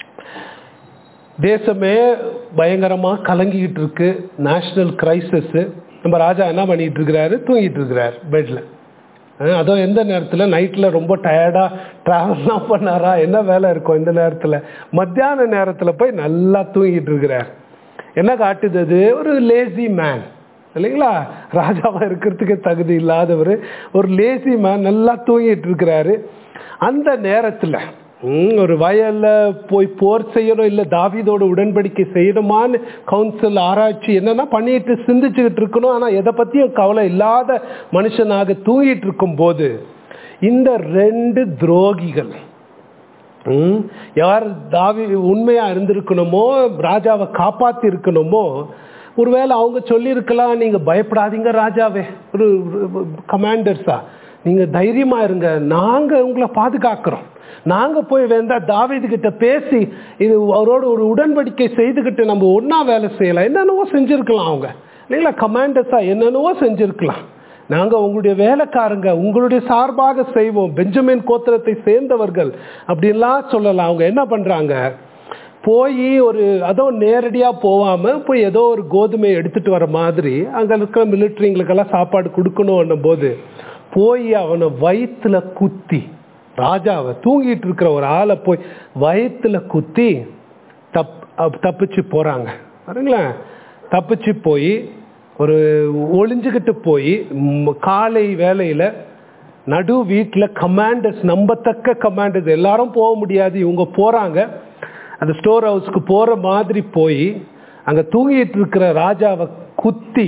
A: தேசமே பயங்கரமா கலங்கிக்கிட்டு இருக்கு நேஷனல் கிரைசிஸ் நம்ம ராஜா என்ன பண்ணிட்டு இருக்கிறாரு தூங்கிட்டு இருக்கிறாரு பெட்ல அதுவும் எந்த நேரத்தில் நைட்டில் ரொம்ப டயர்டாக ட்ராவல்லாம் பண்ணாரா என்ன வேலை இருக்கும் இந்த நேரத்தில் மத்தியான நேரத்தில் போய் நல்லா தூங்கிட்டு இருக்கிறார் என்ன காட்டுது அது ஒரு லேசி மேன் இல்லைங்களா ராஜாவா இருக்கிறதுக்கு தகுதி இல்லாதவர் ஒரு லேசி மேன் நல்லா தூங்கிட்டு இருக்கிறாரு அந்த நேரத்தில் ம், ஒரு வயல்ல போய் போர் செய்யணும் இல்லை தாவீதோட உடன்படிக்கை செய்யணுமான்னு கவுன்சில் ஆராய்ச்சி என்னன்னா பண்ணிட்டு சிந்திச்சுக்கிட்டு இருக்கணும் ஆனால் எதை பற்றியும் கவலை இல்லாத மனுஷனாக தூங்கிட்டு இருக்கும்போது இந்த ரெண்டு துரோகிகள் ம், யார் தாவி உண்மையா இருந்திருக்கணுமோ ராஜாவை காப்பாத்தி இருக்கணுமோ ஒருவேளை அவங்க சொல்லியிருக்கலாம் நீங்க பயப்படாதீங்க ராஜாவே ஒரு கமாண்டர்ஸா நீங்க தைரியமா இருங்க நாங்க உங்களை பாதுகாக்கிறோம் நாங்க போய் வேந்தா தாவீது கிட்ட பேசி இது அவரோட ஒரு உடன்படிக்கை செய்துகிட்டு நம்ம ஒண்ணா வேலை செய்யலாம் என்னென்னவோ செஞ்சிருக்கலாம் அவங்க இல்லைங்களா கமாண்டர்ஸா என்னென்னவோ செஞ்சிருக்கலாம் நாங்க உங்களுடைய வேலைக்காரங்க உங்களுடைய சார்பாக செய்வோம் பெஞ்சமின் கோத்திரத்தை சேர்ந்தவர்கள் அப்படின்லாம் சொல்லலாம் அவங்க என்ன பண்றாங்க போய் ஒரு அதோ நேரடியா போகாம போய் ஏதோ ஒரு கோதுமை எடுத்துட்டு வர மாதிரி அங்க இருக்கிற மிலிட்ரிங்களுக்கெல்லாம் சாப்பாடு கொடுக்கணும் போது போய் அவனை வயிற்றுல குத்தி ராஜாவை தூங்கிட்டு இருக்கிற ஒரு ஆளை போய் வயிற்றுல குத்தி தப் அப்- தப்பிச்சு போறாங்க பாருங்களேன் தப்பிச்சு போய் ஒரு ஒளிஞ்சுக்கிட்டு போய் ம், காலை வேலையில நடு வீட்டில் கமாண்டர்ஸ் நம்பத்தக்க கமாண்டர்ஸ் எல்லாரும் போக முடியாது இவங்க போறாங்க அந்த ஸ்டோர் ஹவுஸ்க்கு போற மாதிரி போய் அங்க தூங்கிட்டு இருக்கிற ராஜாவை குத்தி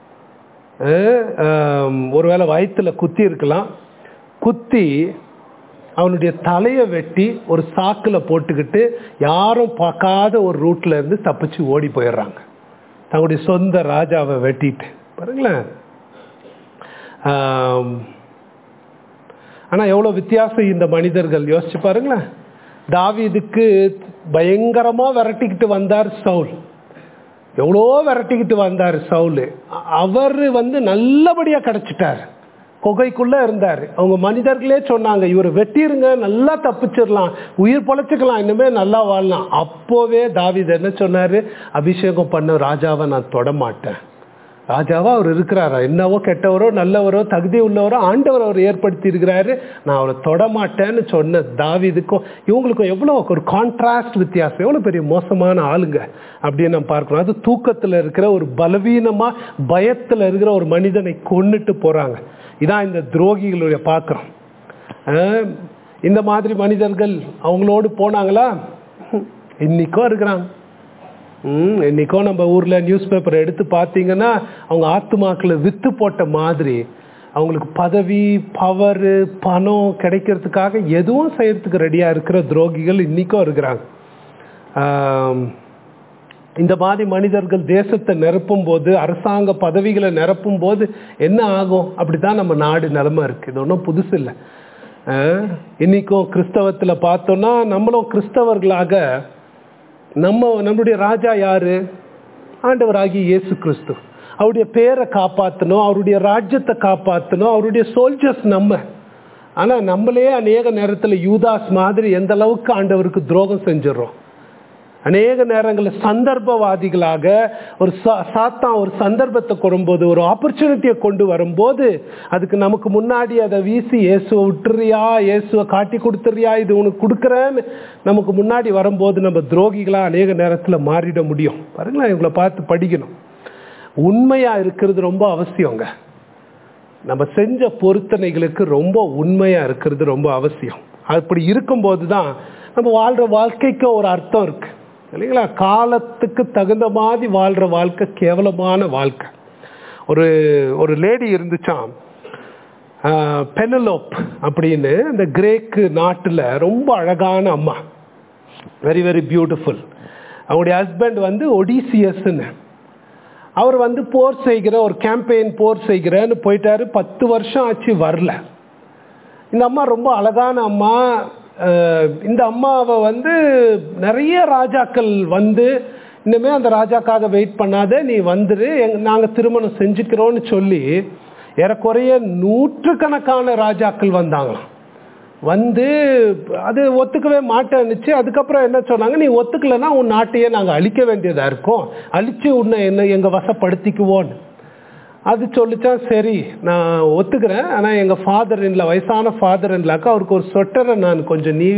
A: அஹ், ஆம், ஒருவேளை வயிற்றுல குத்தி இருக்கலாம் குத்தி அவனுடைய தலையை வெட்டி ஒரு சாக்கில் போட்டுக்கிட்டு யாரும் பார்க்காத ஒரு ரூட்ல இருந்து தப்பிச்சு ஓடி போயிடுறாங்க தங்களுடைய சொந்த ராஜாவை வெட்டிட்டு பாருங்களேன் ஆம், ஆனா எவ்வளவு வித்தியாசம் இந்த மனிதர்கள் யோசிச்சு பாருங்களேன் தாவீதுக்கு பயங்கரமா விரட்டிக்கிட்டு வந்தார் சவுல் எவ்வளோ விரட்டிக்கிட்டு வந்தார் சவுல் அவர் வந்து நல்லபடியா கிடைச்சிட்டார் குகைக்குள்ள இருந்தார் அவங்க மனிதர்களே சொன்னாங்க இவர் வெட்டிருங்க நல்லா தப்பிச்சிடலாம் உயிர் பொழைச்சிக்கலாம் இனிமே நல்லா வாழலாம் அப்போவே தாவீது என்ன சொன்னாரு அபிஷேகம் பண்ண ராஜாவை நான் தொட மாட்டேன் ராஜாவா அவர் இருக்கிறாரா என்னவோ கெட்டவரோ நல்லவரோ தகுதி உள்ளவரோ ஆண்டவர் அவர் ஏற்படுத்தி இருக்கிறாரு நான் அவரை தொட மாட்டேன்னு சொன்ன தாவீதுக்கும் இவங்களுக்கும் எவ்வளோ ஒரு கான்ட்ராஸ்ட் வித்தியாசம் எவ்வளோ பெரிய மோசமான ஆளுங்க அப்படின்னு நம்ம பார்க்கணும் அது தூக்கத்தில் இருக்கிற ஒரு பலவீனமா பயத்தில் இருக்கிற ஒரு மனிதனை கொன்னுட்டு போறாங்க இதான் இந்த துரோகிகளுடைய பார்க்குறோம் இந்த மாதிரி மனிதர்கள் அவங்களோடு போனாங்களா இன்னைக்கும் இருக்கிறாங்க ம் இன்னைக்கோ நம்ம ஊர்ல நியூஸ் பேப்பர் எடுத்து பார்த்தீங்கன்னா அவங்க ஆத்துமாக்களை வித்து போட்ட மாதிரி அவங்களுக்கு பதவி பவர் பணம் கிடைக்கிறதுக்காக எதுவும் செய்யறதுக்கு ரெடியா இருக்கிற துரோகிகள் இன்னைக்கும் இருக்கிறாங்க ஆம், இந்த மாதிரி மனிதர்கள் தேசத்தை நிரப்பும் போது அரசாங்க பதவிகளை நிரப்பும் போது என்ன ஆகும் அப்படிதான் நம்ம நாடு நிலைமை இருக்கு இது ஒன்றும் புதுசு இல்லை அஹ், இன்னைக்கும் கிறிஸ்தவத்துல பார்த்தோம்னா நம்மளும் கிறிஸ்தவர்களாக நம்ம நம்மளுடைய ராஜா யாரு ஆண்டவராகிய இயேசு கிறிஸ்து அவருடைய பேரை காப்பாற்றணும் அவருடைய ராஜ்யத்தை காப்பாற்றணும் அவருடைய சோல்ஜர்ஸ் நம்ம ஆனா நம்மளே அநேக நேரத்துல யூதாஸ் மாதிரி எந்த அளவுக்கு ஆண்டவருக்கு துரோகம் செஞ்சிடறோம் அநேக நேரங்களில் சந்தர்ப்பவாதிகளாக ஒரு சா- சாத்தான் ஒரு சந்தர்ப்பத்தை கொண்டும்போது ஒரு ஆப்பர்ச்சுனிட்டியை கொண்டு வரும்போது அதுக்கு நமக்கு முன்னாடி அதை வீசி இயேசுவை விட்டுறியா இயேசுவை காட்டி கொடுத்துறியா இது உனக்கு கொடுக்குறேன்னு நமக்கு முன்னாடி வரும்போது நம்ம துரோகிகளா அநேக நேரத்தில் மாறிட முடியும் பாருங்களேன் இவங்களை பார்த்து படிக்கணும் உண்மையா இருக்கிறது ரொம்ப அவசியங்க நம்ம செஞ்ச பொருத்தனைகளுக்கு ரொம்ப உண்மையா இருக்கிறது ரொம்ப அவசியம் அப்படி இருக்கும்போது தான் நம்ம வாழ்ற வாழ்க்கைக்கு ஒரு அர்த்தம் இருக்கு இல்லைங்களா காலத்துக்கு தகுந்த மாதிரி வாழ்ற வாழ்க்கை கேவலமான வாழ்க்கை ஒரு ஒரு லேடி இருந்துச்சாம் பெனலோப் அப்படின்னு இந்த கிரேக்கு நாட்டில் ரொம்ப அழகான அம்மா வெரி வெரி பியூட்டிஃபுல் அவங்களுடைய ஹஸ்பண்ட் வந்து ஒடிசியஸ்ன்னு அவர் வந்து போர் செய்கிற ஒரு கேம்பெயின் போர் செய்கிறேன்னு போயிட்டாரு பத்து வருஷம் ஆச்சு வரல இந்த அம்மா ரொம்ப அழகான அம்மா அஹ், இந்த அம்மாவை வந்து நிறைய ராஜாக்கள் வந்து இனிமே அந்த ராஜாக்காக வெயிட் பண்ணாத நீ வந்துரு எங்க நாங்கள் திருமணம் செஞ்சுக்கிறோன்னு சொல்லி ஏறக்குறைய நூற்றுக்கணக்கான ராஜாக்கள் வந்தாங்களாம் வந்து அது ஒத்துக்கவே மாட்டேன்னுச்சு அதுக்கப்புறம் என்ன சொன்னாங்க நீ ஒத்துக்கலைன்னா உன் நாட்டையே நாங்கள் அழிக்க வேண்டியதாக இருக்கும் அழிச்சு உன்னை என்ன எங்கள் வசப்படுத்திக்குவோன்னு அது சொல்லிச்சா சரி நான் ஒத்துக்கிறேன் ஆனால் எங்கள் ஃபாதர் இன்ல வயசான ஃபாதர் இன்லாக்கு அவருக்கு ஒரு சொட்டரை நான் கொஞ்சம் நீ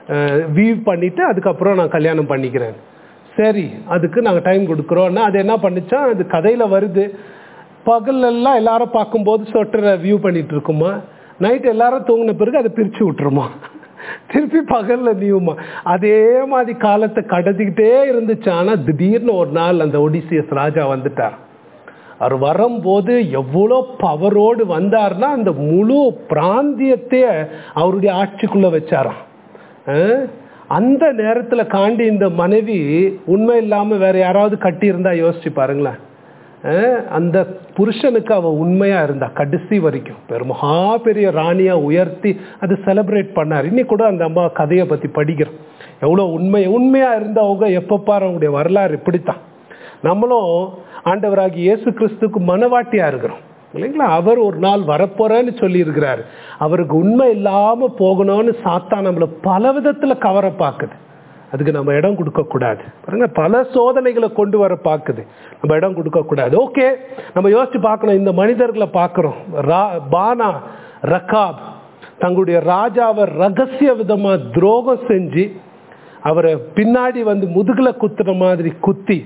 A: வீவ் பண்ணிவிட்டு அதுக்கப்புறம் நான் கல்யாணம் பண்ணிக்கிறேன் சரி அதுக்கு நாங்கள் டைம் கொடுக்குறோன்னா அது என்ன பண்ணுச்சா அது கதையில் வருது பகல்லெல்லாம் எல்லாரும் பார்க்கும்போது சொட்டரை வியூ பண்ணிட்டு இருக்குமா நைட் எல்லாரும் தூங்கின பிறகு அதை பிரித்து விட்டுருமா திருப்பி பகல்ல நீவுமா அதே மாதிரி காலத்தை கடத்திக்கிட்டே இருந்துச்சு ஆனால் திடீர்னு ஒரு நாள் அந்த ஒடிசியஸ் ராஜா வந்துட்டார் அவர் வரும்போது எவ்வளோ பவரோடு வந்தார்னா அந்த முழு பிராந்தியத்தையே அவருடைய ஆட்சிக்குள்ள வச்சாராம் அஹ், அந்த நேரத்தில் காண்டி இந்த மனைவி உண்மை இல்லாமல் வேற யாராவது கட்டியிருந்தா யோசிச்சு பாருங்களேன் அஹ், அந்த புருஷனுக்கு அவ உண்மையா இருந்தா கடைசி வரைக்கும் பெரும் மகா பெரிய ராணியா உயர்த்தி அது செலிப்ரேட் பண்ணார் இன்னைக்கு கூட அந்த அம்மா கதையை பத்தி படிக்கிறோம் எவ்வளோ உண்மை உண்மையா இருந்தவங்க எப்போ பாரு அவங்களுடைய வரலாறு இப்படித்தான் நம்மளும் ஆண்டவராகி இயேசு கிறிஸ்துக்கு மனவாட்டியா இருக்கிறோம் இல்லைங்களா அவர் ஒரு நாள் வரப்போறேன்னு சொல்லி இருக்கிறார் அவருக்கு உண்மை இல்லாம போகணும்னு சாத்தா நம்மளை பல விதத்துல கவர பார்க்குது அதுக்கு நம்ம இடம் கொடுக்க கூடாது பாருங்க பல சோதனைகளை கொண்டு வர பார்க்குது நம்ம இடம் கொடுக்க கூடாது ஓகே நம்ம யோசிச்சு பார்க்கணும் இந்த மனிதர்களை பார்க்கிறோம் ரா- பானா ரகாப் தங்களுடைய ராஜாவை ரகசிய விதமா துரோகம் செஞ்சு அவரை பின்னாடி வந்து முதுகுல குத்துற மாதிரி குத்தி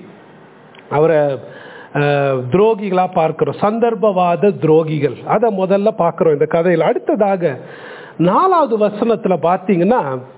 A: அவரை அஹ், துரோகிகளா பார்க்கிறோம் சந்தர்ப்பவாத துரோகிகள் அதை முதல்ல பார்க்கிறோம் இந்த கதையில் அடுத்ததாக நாலாவது வசனத்துல பார்த்தீங்கன்னா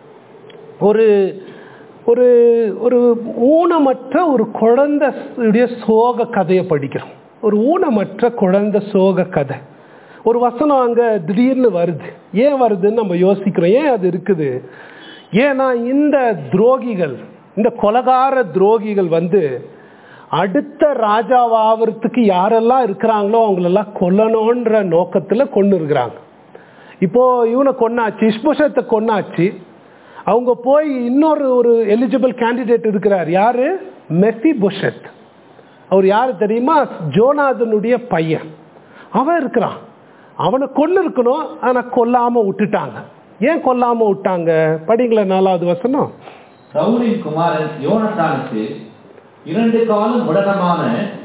A: ஒரு ஒரு ஒரு ஊனமற்ற ஒரு குழந்தையுடைய சோக கதையை படிக்கிறோம் ஒரு ஊனமற்ற குழந்தை சோக கதை ஒரு வசனம் அங்க திடீர்னு வருது ஏன் வருதுன்னு நம்ம யோசிக்கிறோம் ஏன் அது இருக்குது ஏன்னா இந்த துரோகிகள் இந்த கொலகார துரோகிகள் வந்து அடுத்த ராஜாவாகிறதுக்கு யாரெல்லாம் இருக்கிறாங்களோ அவங்களெல்லாம் கொல்லணுன்ற நோக்கத்துல கொண்டு இருக்கிறாங்க இப்போ இவனை கொன்னாச்சு இஷ்புஷத்தை கொன்னாச்சு அவங்க போய் இன்னொரு ஒரு எலிஜிபிள் கேண்டிடேட் இருக்கிறார் யாரு மெஃபி புஷத் அவர் யாரு தெரியுமா ஜோனாதனுடைய பையன் அவன் இருக்கிறான் அவனை கொண்டு இருக்கணும் ஆனா கொல்லாம விட்டுட்டாங்க ஏன் கொல்லாம விட்டாங்க படிங்களேன் நாலாவது வசனம்
B: சவுலின் குமாரன் யோனத்தானுக்கு இரண்டு காலும் முடக்கமான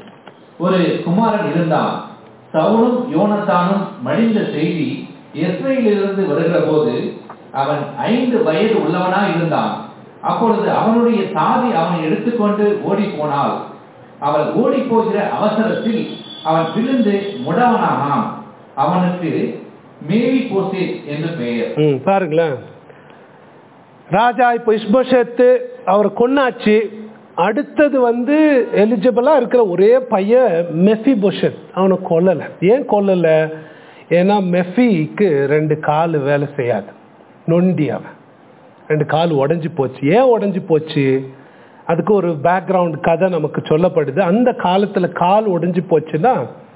B: ஒரு குமாரன் இருந்தான் சவுலும் யோனத்தானும் மடிந்த செய்தி இஸ்ரேலிலிருந்து வருகிற போது அவன் ஐந்து வயது உள்ளவனா இருந்தான் அப்பொழுது அவனுடைய தாதி அவனை எடுத்துக்கொண்டு ஓடி போனாள் அவள் ஓடி போகிற அவசரத்தில் அவன் விழுந்து முடவனானான் அவனுக்கு மேவி போசே என்று பெயர்
A: ம் பாருங்களேன் ராஜா இப்போ இஷ்பஷத்து அவர் கொன்னாச்சு அடுத்தது வந்து எலிஜிபிளா இருக்கிற ஒரே பையன் மெஃபி புஷத் அவனை கொல்லலை ஏன் கொல்லலை ஏன்னா மெஃபிக்கு ரெண்டு கால் வேலை செய்யாது நொண்டி அவன் ரெண்டு கால் உடைஞ்சு போச்சு ஏன் உடைஞ்சு போச்சு அதுக்கு ஒரு பேக்ரவுண்ட் கதை நமக்கு சொல்லப்படுது அந்த காலத்தில் கால் உடைஞ்சு போச்சுன்னா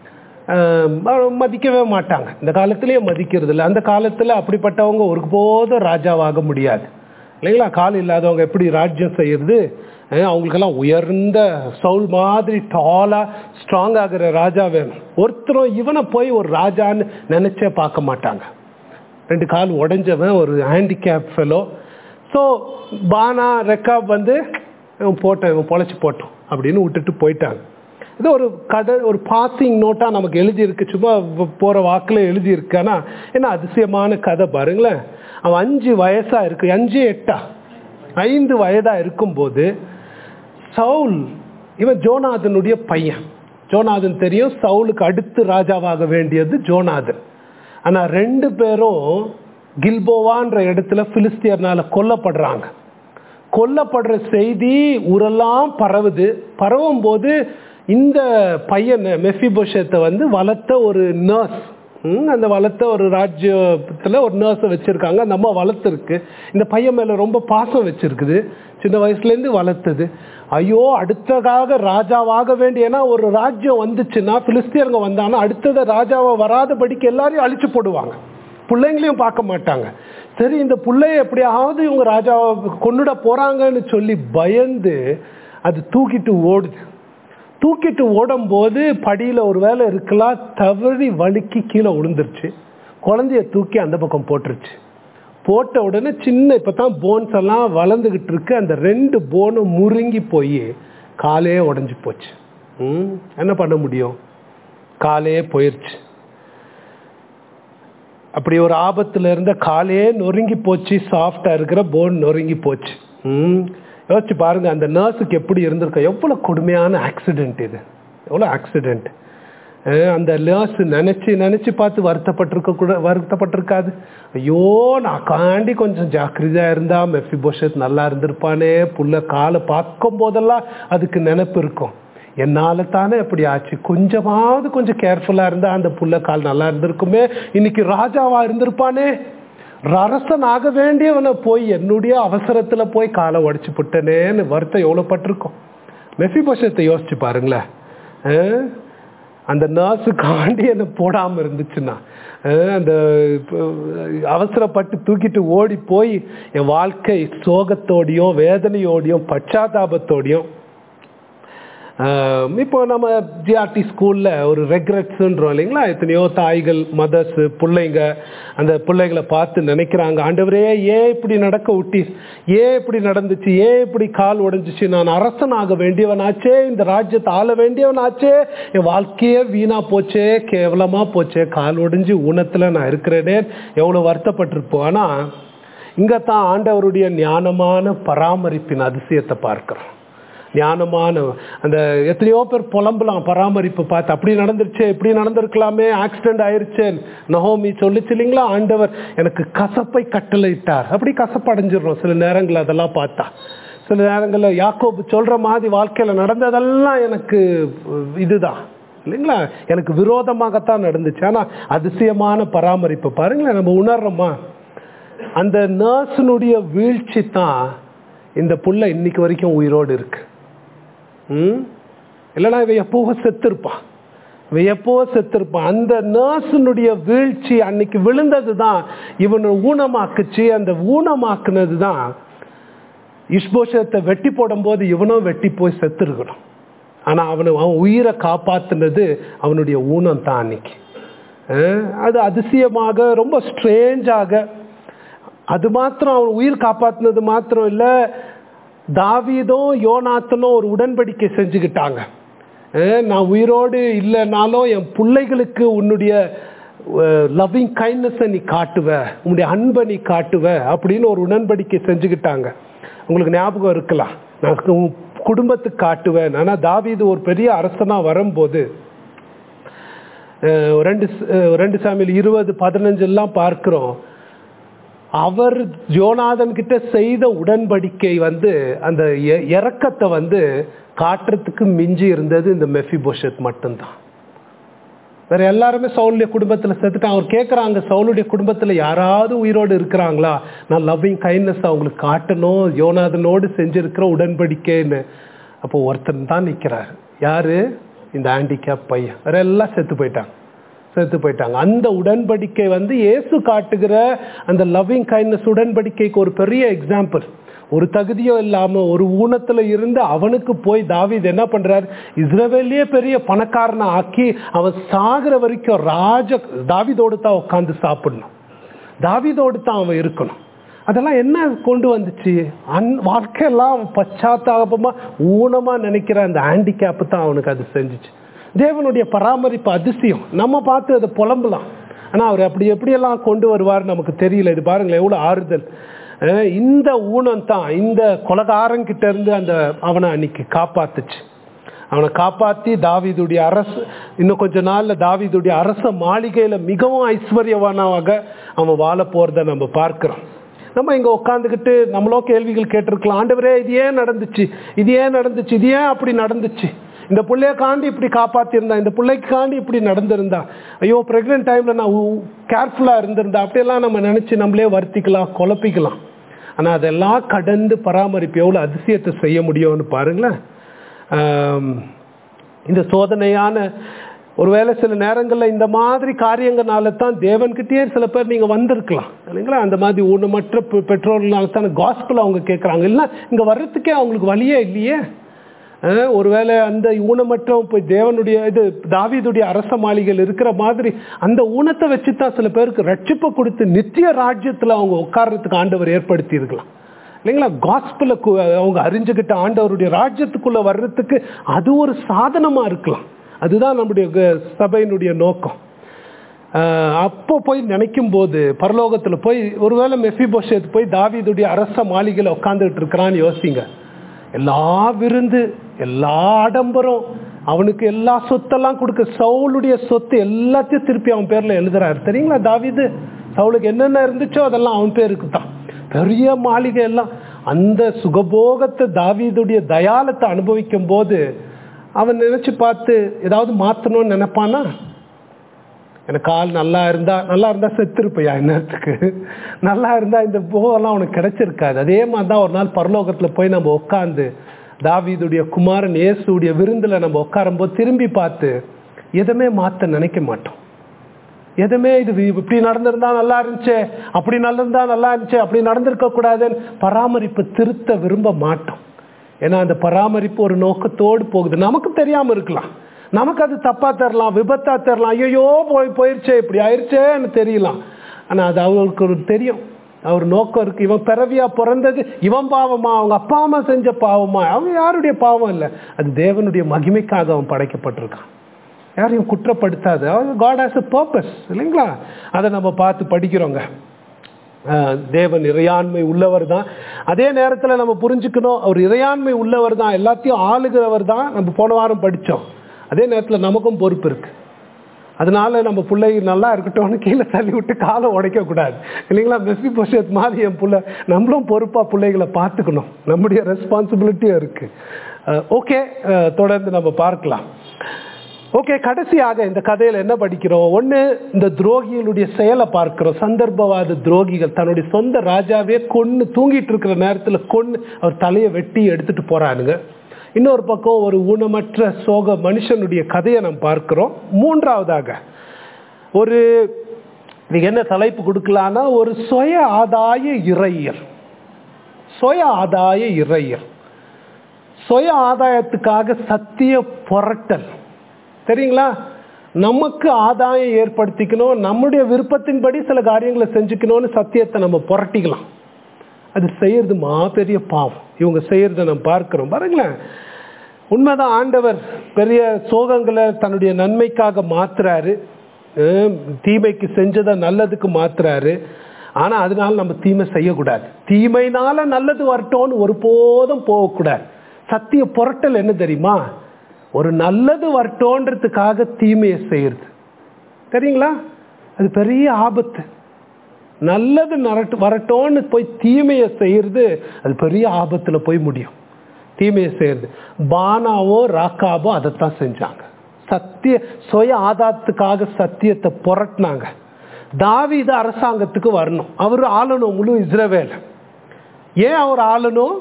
A: ஆஹ், மதிக்கவே மாட்டாங்க இந்த காலத்திலேயே மதிக்கிறது இல்லை அந்த காலத்தில் அப்படிப்பட்டவங்க ஒருபோதும் ராஜாவாக முடியாது இல்லைங்களா கால் இல்லாதவங்க எப்படி ராஜ்யம் செய்யறது அஹ், அவங்களுக்கெல்லாம் உயர்ந்த சவுல் மாதிரி டாலாக ஸ்ட்ராங் ஆகிற ராஜா வேணும் ஒருத்தரும் இவனை போய் ஒரு ராஜான்னு நினைச்சே பார்க்க மாட்டாங்க ரெண்டு கால் உடைஞ்சவன் ஒரு ஹேண்டிகேப் ஃபெலோ ஸோ பானா ரெக்காப் வந்து இவன் போட்டேன் இவன் பொழைச்சி போட்டோம் அப்படின்னு விட்டுட்டு போயிட்டாங்க இது ஒரு கதை ஒரு பாசிங் நோட்டாக நமக்கு எழுதியிருக்கு சும்மா போகிற வாக்கில் எழுதியிருக்கானா என்ன அதிசயமான கதை பாருங்களேன் அவன் அஞ்சு வயசாக இருக்கு அஞ்சு எட்டா ஐந்து வயதாக இருக்கும்போது சவுல் இவன் ஜோனாதனுடைய பையன் ஜோனாதன் தெரியும் சவுலுக்கு அடுத்து ராஜாவாக வேண்டியது ஜோனாதன் ஆனா ரெண்டு பேரும் கில்போவான்ற இடத்துல பிலிஸ்தியர்னால கொல்லப்படுறாங்க கொல்லப்படுற செய்தி ஊரெல்லாம் பரவுது பரவும் போது இந்த பையன் மெஃபிபோஷத்தை வந்து வளர்த்த ஒரு நர்ஸ் அந்த வளர்த்த ஒரு ராஜ்யத்தில் ஒரு நர்ஸை வச்சுருக்காங்க அந்த அம்மா வளர்த்துருக்கு இந்த பையன் மேலே ரொம்ப பாசம் வச்சுருக்குது சின்ன வயசுலேருந்து வளர்த்தது ஐயோ அடுத்ததாக ராஜாவாக வேண்டிய ஏன்னா ஒரு ராஜ்யம் வந்துச்சுன்னா பிலிஸ்தியருங்க வந்தாங்கன்னா அடுத்தது ராஜாவை வராதபடிக்கு எல்லாரையும் அழிச்சு போடுவாங்க பிள்ளைங்களையும் பார்க்க மாட்டாங்க சரி இந்த பிள்ளைய எப்படியாவது இவங்க ராஜாவை கொண்டுட போறாங்கன்னு சொல்லி பயந்து அது தூக்கிட்டு ஓடுது தூக்கிட்டு ஓடும்போது படியில் ஒரு வேலை இருக்கலாம் தவறி வழுக்கி கீழே விழுந்துருச்சு குழந்தைய தூக்கி அந்த பக்கம் போட்டுருச்சு போட்ட உடனே சின்ன இப்போ தான் போன்ஸ் எல்லாம் வளர்ந்துக்கிட்டு இருக்கு அந்த ரெண்டு போனும் முருங்கி போய் காலே உடஞ்சி போச்சு ம் என்ன பண்ண முடியும் காலே போயிடுச்சு அப்படி ஒரு ஆபத்துல இருந்த காலே நொறுங்கி போச்சு சாஃப்டா இருக்கிற போன் நொறுங்கி போச்சு ம் யோசிச்சு பாருங்க அந்த நர்ஸுக்கு எப்படி இருந்திருக்கும் எவ்வளவு கொடுமையான ஆக்சிடென்ட் இது எவ்வளோ ஆக்சிடென்ட் அந்த நர்ஸ் நினைச்சு நினைச்சு பார்த்து வருத்தப்பட்டிருக்க கூட வருத்தப்பட்டிருக்காது ஐயோ நான் காண்டி கொஞ்சம் ஜாக்கிரதையா இருந்தா மெஃபி போஷத் நல்லா இருந்திருப்பானே புள்ள காலை பார்க்கும் போதெல்லாம் அதுக்கு நினைப்பு இருக்கும் என்னால தானே எப்படி ஆச்சு கொஞ்சமாவது கொஞ்சம் கேர்ஃபுல்லா இருந்தா அந்த புள்ள கால் நல்லா இருந்திருக்குமே இன்னைக்கு ராஜாவா இருந்திருப்பானே அரசன் ஆக வேண்டியவனை போய் என்னுடைய அவசரத்துல போய் காலை உடைச்சு புட்டனேன்னு வருத்தம் எவ்வளவு பட்டிருக்கும் மெஃபி பஷத்தை யோசிச்சு பாருங்களேன் அந்த நர்ஸு காண்டி என்ன போடாம இருந்துச்சுன்னா அந்த அவசரப்பட்டு தூக்கிட்டு ஓடி போய் என் வாழ்க்கை சோகத்தோடையும் வேதனையோடையும் பச்சாதாபத்தோடையும் இப்போ நம்ம ஜிஆர்டி ஸ்கூலில் ஒரு ரெக்ரெட்ஸுன்றோம் இல்லைங்களா எத்தனையோ தாய்கள் மதர்ஸ் பிள்ளைங்க அந்த பிள்ளைங்களை பார்த்து நினைக்கிறாங்க ஆண்டவரே ஏன் இப்படி நடக்க விட்டி ஏன் இப்படி நடந்துச்சு ஏன் இப்படி கால் உடைஞ்சிச்சு நான் அரசன் ஆக வேண்டியவனாச்சே இந்த ராஜ்யத்தை ஆள வேண்டியவனாச்சே என் வாழ்க்கையே வீணா போச்சே கேவலமா போச்சே கால் உடைஞ்சு ஊனத்தில் நான் இருக்கிறேனே எவ்வளோ வருத்தப்பட்டிருப்போம் ஆனால் இங்கே தான் ஆண்டவருடைய ஞானமான பராமரிப்பின் அதிசயத்தை பார்க்குறோம் ஞானமான அந்த எத்தனையோ பேர் புலம்பலாம் பராமரிப்பு பார்த்து அப்படி நடந்துருச்சு இப்படி நடந்திருக்கலாமே ஆக்சிடென்ட் ஆயிருச்சு நகோமி சொல்லிச்சு இல்லைங்களா ஆண்டவர் எனக்கு கசப்பை கட்டளையிட்டார் அப்படி கசப்பு அடைஞ்சிடுறோம் சில நேரங்கள் அதெல்லாம் பார்த்தா சில நேரங்களில் யாக்கோபு சொல்ற மாதிரி வாழ்க்கையில் நடந்ததெல்லாம் எனக்கு இதுதான் இல்லைங்களா எனக்கு விரோதமாகத்தான் நடந்துச்சு ஆனால் அதிசயமான பராமரிப்பு பாருங்களேன் நம்ம உணர்றோமா அந்த நர்ஸினுடைய வீழ்ச்சி தான் இந்த புள்ள இன்னைக்கு வரைக்கும் உயிரோடு இருக்கு ம் இல்லைனா இவன் எப்போவோ செத்துருப்பான் இவன் எப்போவோ செத்துருப்பான் அந்த நர்ஸினுடைய வீழ்ச்சி அன்னைக்கு விழுந்தது தான் இவனை ஊனமாக்குச்சு அந்த ஊனமாக்குனது தான் இஷ்போஷத்தை வெட்டி போடும்போது இவனும் வெட்டி போய் செத்துருக்கணும் ஆனால் அவனை அவன் உயிரை காப்பாத்துனது அவனுடைய ஊனம் தான் அன்னைக்கு அது அதிசயமாக ரொம்ப ஸ்ட்ரேஞ்சாக அது மாத்திரம் அவன் உயிர் காப்பாத்தினது மாத்திரம் இல்லை தாவீதும் யோனாத்தனும் ஒரு உடன்படிக்கை செஞ்சுக்கிட்டாங்க நான் உயிரோடு இல்லைனாலும் என் பிள்ளைகளுக்கு உன்னுடைய லவ்விங் கைண்ட்னஸை நீ காட்டுவ உன்னுடைய அன்பை நீ காட்டுவ அப்படின்னு ஒரு உடன்படிக்கை செஞ்சுக்கிட்டாங்க உங்களுக்கு ஞாபகம் இருக்கலாம் நான் உன் குடும்பத்துக்கு காட்டுவேன் ஆனால் தாவீது ஒரு பெரிய அரசனாக வரும்போது ரெண்டு ரெண்டு சாமியில் இருபது பதினஞ்சு எல்லாம் பார்க்கிறோம் அவர் ஜோனாதன் கிட்ட செய்த உடன்படிக்கை வந்து அந்த இறக்கத்தை வந்து காட்டுறதுக்கு மிஞ்சி இருந்தது இந்த மெஃபி போஷத் மட்டும்தான் வேற எல்லாருமே சவுளுடைய குடும்பத்தில் செத்துட்டான் அவர் கேட்குறாங்க சவுளுடைய குடும்பத்தில் யாராவது உயிரோடு இருக்கிறாங்களா நான் லவ்விங் கைண்ட்னஸ் அவங்களுக்கு காட்டணும் யோனாதனோடு செஞ்சிருக்கிற உடன்படிக்கைன்னு அப்போ ஒருத்தன் தான் நிற்கிறார் யாரு இந்த ஹேண்டிகேப் பையன் வேற எல்லாம் செத்து போயிட்டாங்க செத்து போயிட்டாங்க அந்த உடன்படிக்கை வந்து இயேசு காட்டுகிற அந்த லவ்விங் கைண்ட்னஸ் உடன்படிக்கைக்கு ஒரு பெரிய எக்ஸாம்பிள் ஒரு தகுதியோ இல்லாம ஒரு ஊனத்துல இருந்து அவனுக்கு போய் தாவிது என்ன பண்றாரு இஸ்ரவேலியே பெரிய பணக்காரனை ஆக்கி அவன் சாகிற வரைக்கும் ராஜ தாவிதோடு தான் உட்காந்து சாப்பிடணும் தாவிதோடு தான் அவன் இருக்கணும் அதெல்லாம் என்ன கொண்டு வந்துச்சு அன் வாழ்க்கையெல்லாம் பச்சாத்தாபமா ஊனமா நினைக்கிற அந்த ஹேண்டிகேப் தான் அவனுக்கு அது செஞ்சுச்சு தேவனுடைய பராமரிப்பு அதிசயம் நம்ம பார்த்து அதை புலம்பலாம் ஆனால் அவர் அப்படி எப்படியெல்லாம் கொண்டு வருவார் நமக்கு தெரியல இது பாருங்களேன் எவ்வளோ ஆறுதல் இந்த ஊனம் தான் இந்த கொலகாரங்கிட்ட இருந்து அந்த அவனை அன்னைக்கு காப்பாத்துச்சு அவனை காப்பாத்தி தாவிதுடைய அரசு இன்னும் கொஞ்ச நாள்ல தாவிதுடைய அரச மாளிகையில மிகவும் ஐஸ்வர்யவானாக அவன் வாழ போறத நம்ம பார்க்கிறோம் நம்ம இங்க உட்காந்துக்கிட்டு நம்மளோ கேள்விகள் கேட்டிருக்கலாம் ஆண்டவரே இது ஏன் நடந்துச்சு இது ஏன் நடந்துச்சு இது ஏன் அப்படி நடந்துச்சு இந்த பிள்ளைய காண்டி இப்படி காப்பாத்திருந்தா இந்த பிள்ளைக்கு காண்டி இப்படி நடந்திருந்தா ஐயோ பிரெக்னென்ட் டைம்ல நான் கேர்ஃபுல்லா இருந்திருந்தா அப்படியெல்லாம் நம்ம நினைச்சு நம்மளே வருத்திக்கலாம் குழப்பிக்கலாம் ஆனா அதெல்லாம் கடந்து பராமரிப்பு எவ்வளவு அதிசயத்தை செய்ய முடியும்னு பாருங்களேன் ஆம், இந்த சோதனையான ஒருவேளை சில நேரங்களில் இந்த மாதிரி காரியங்களால தான் தேவன்கிட்டயே சில பேர் நீங்க வந்திருக்கலாம் இல்லைங்களா அந்த மாதிரி ஊனமற்ற பெ- பெற்றோர்களால தான் காஸ்பிள் அவங்க கேட்குறாங்க இல்லை இங்க வர்றதுக்கே அவங்களுக்கு வழியே இல்லையே அஹ், ஒருவேளை அந்த ஊனமற்றவன் போய் தேவனுடைய இது தாவீதுடைய அரச மாளிகையில் இருக்கிற மாதிரி அந்த ஊனத்தை வச்சு தான் சில பேருக்கு ரட்சிப்பை கொடுத்து நித்திய ராஜ்யத்துல அவங்க உட்கார்றதுக்கு ஆண்டவர் ஏற்படுத்தி இருக்கலாம் இல்லைங்களா காஸ்பிள அவங்க அறிஞ்சுக்கிட்ட ஆண்டவருடைய ராஜ்யத்துக்குள்ள வர்றதுக்கு அது ஒரு சாதனமா இருக்கலாம் அதுதான் நம்முடைய க- சபையினுடைய நோக்கம் ஆஹ் அப்போ போய் நினைக்கும் போது பரலோகத்துல போய் ஒருவேளை மெஃபிபோஷேத் போய் தாவீதுடைய அரச மாளிகையில் உட்காந்துட்டு இருக்கிறான்னு யோசிங்க எல்லா விருந்து எல்லா ஆடம்பரம் அவனுக்கு எல்லா சொத்தெல்லாம் கொடுக்க சவுளுடைய சொத்து எல்லாத்தையும் திருப்பி அவன் பேர்ல எழுதுறாரு தெரியுங்களா தாவீது சவுலுக்கு என்னென்ன இருந்துச்சோ அதெல்லாம் அவன் பேருக்கு தான் பெரிய மாளிகை எல்லாம் அந்த சுகபோகத்தை தாவீதுடைய தயாலத்தை அனுபவிக்கும் போது அவன் நினைச்சு பார்த்து ஏதாவது மாத்தணும்னு நினைப்பானா எனக்கு கால் நல்லா இருந்தா நல்லா இருந்தா செத்துருப்பையா என்னத்துக்கு நல்லா இருந்தா இந்த போகெல்லாம் உனக்கு கிடைச்சிருக்காது அதே மாதிரி தான் ஒரு நாள் பரலோகத்துல போய் நம்ம உட்காந்து தாவீதுடைய குமாரன் இயேசுடைய விருந்துல நம்ம உட்காரும் போது திரும்பி பார்த்து எதுவுமே மாத்த நினைக்க மாட்டோம் எதுவுமே இது வி- இப்படி நடந்திருந்தா நல்லா இருந்துச்சே அப்படி நடந்திருந்தா நல்லா இருந்துச்சே அப்படி நடந்திருக்க கூடாதுன்னு பராமரிப்பு திருத்த விரும்ப மாட்டோம் ஏன்னா அந்த பராமரிப்பு ஒரு நோக்கத்தோடு போகுது நமக்கு தெரியாம இருக்கலாம் நமக்கு அது தப்பா தரலாம் விபத்தா தரலாம் ஐயோ போய் போயிருச்சே இப்படி ஆயிருச்சேன்னு தெரியலாம் ஆனா அது அவருக்கு ஒரு தெரியும் அவர் நோக்கம் இருக்கு இவன் பிறவியா பிறந்தது இவன் பாவமா அவங்க அப்பா அம்மா செஞ்ச பாவமா அவன் யாருடைய பாவம் இல்லை அது தேவனுடைய மகிமைக்காக அவன் படைக்கப்பட்டிருக்கான் யாரையும் குற்றப்படுத்தாது காட் ஹாஸ் அ பர்பஸ் இல்லைங்களா அதை நம்ம பார்த்து படிக்கிறோங்க ஆஹ் தேவன் இறையாண்மை உள்ளவர் தான் அதே நேரத்தில் நம்ம புரிஞ்சுக்கணும் அவர் இறையாண்மை உள்ளவர் தான் எல்லாத்தையும் ஆளுகிறவர் தான் நம்ம போன வாரம் படித்தோம் அதே நேரத்தில் நமக்கும் பொறுப்பு இருக்கு அதனால நம்ம பிள்ளை நல்லா இருக்கட்டும்னு கீழே தள்ளி விட்டு காலை உடைக்க கூடாது இல்லைங்களா மெஸ்ஸி பொஷத் மாதிரி என் பிள்ளை நம்மளும் பொறுப்பாக பிள்ளைகளை பார்த்துக்கணும் நம்முடைய ரெஸ்பான்சிபிலிட்டியும் இருக்கு ஓகே தொடர்ந்து நம்ம பார்க்கலாம் ஓகே கடைசியாக இந்த கதையில என்ன படிக்கிறோம் ஒண்ணு இந்த துரோகிகளுடைய செயலை பார்க்கிறோம் சந்தர்ப்பவாத துரோகிகள் தன்னுடைய சொந்த ராஜாவே கொன்னு தூங்கிட்டு இருக்கிற நேரத்துல கொன்னு அவர் தலையை வெட்டி எடுத்துட்டு போறானுங்க இன்னொரு பக்கம் ஒரு ஊனமற்ற சோக மனுஷனுடைய கதையை நாம் பார்க்கிறோம் மூன்றாவதாக ஒரு இதுக்கு என்ன தலைப்பு கொடுக்கலான்னா ஒரு சுய ஆதாய இறையர் சுய ஆதாய இறையர் சுய ஆதாயத்துக்காக சத்திய புரட்டல் சரிங்களா நமக்கு ஆதாயம் ஏற்படுத்திக்கணும் நம்முடைய விருப்பத்தின்படி சில காரியங்களை செஞ்சுக்கணும்னு சத்தியத்தை நம்ம புரட்டிக்கலாம் அது செய்யறது மாபெரிய பாவம் இவங்க செய்யறத நம்ம பார்க்கிறோம் பாருங்களேன் உண்மைதான் ஆண்டவர் பெரிய சோகங்களை தன்னுடைய நன்மைக்காக மாத்துறாரு ஹம், தீமைக்கு செஞ்சதை நல்லதுக்கு மாத்துறாரு ஆனா அதனால நம்ம தீமை செய்யக்கூடாது தீமைனால நல்லது வரட்டும்னு ஒருபோதும் போகக்கூடாது சத்திய புரட்டல் என்ன தெரியுமா ஒரு நல்லது வரட்டோன்றதுக்காக தீமையை செய்யறது தெரியுங்களா அது பெரிய ஆபத்து நல்லது நரட்டு வரட்டோன்னு போய் தீமையை செய்யறது அது பெரிய ஆபத்துல போய் முடியும் தீமையை செய்யறது பானாவோ ராக்காவோ அதைத்தான் செஞ்சாங்க சத்திய சுய ஆதாரத்துக்காக சத்தியத்தை புரட்டினாங்க தாவீது அரசாங்கத்துக்கு வரணும் அவர் ஆளணும் முழு இஸ்ரவேல் ஏன் அவர் ஆளணும்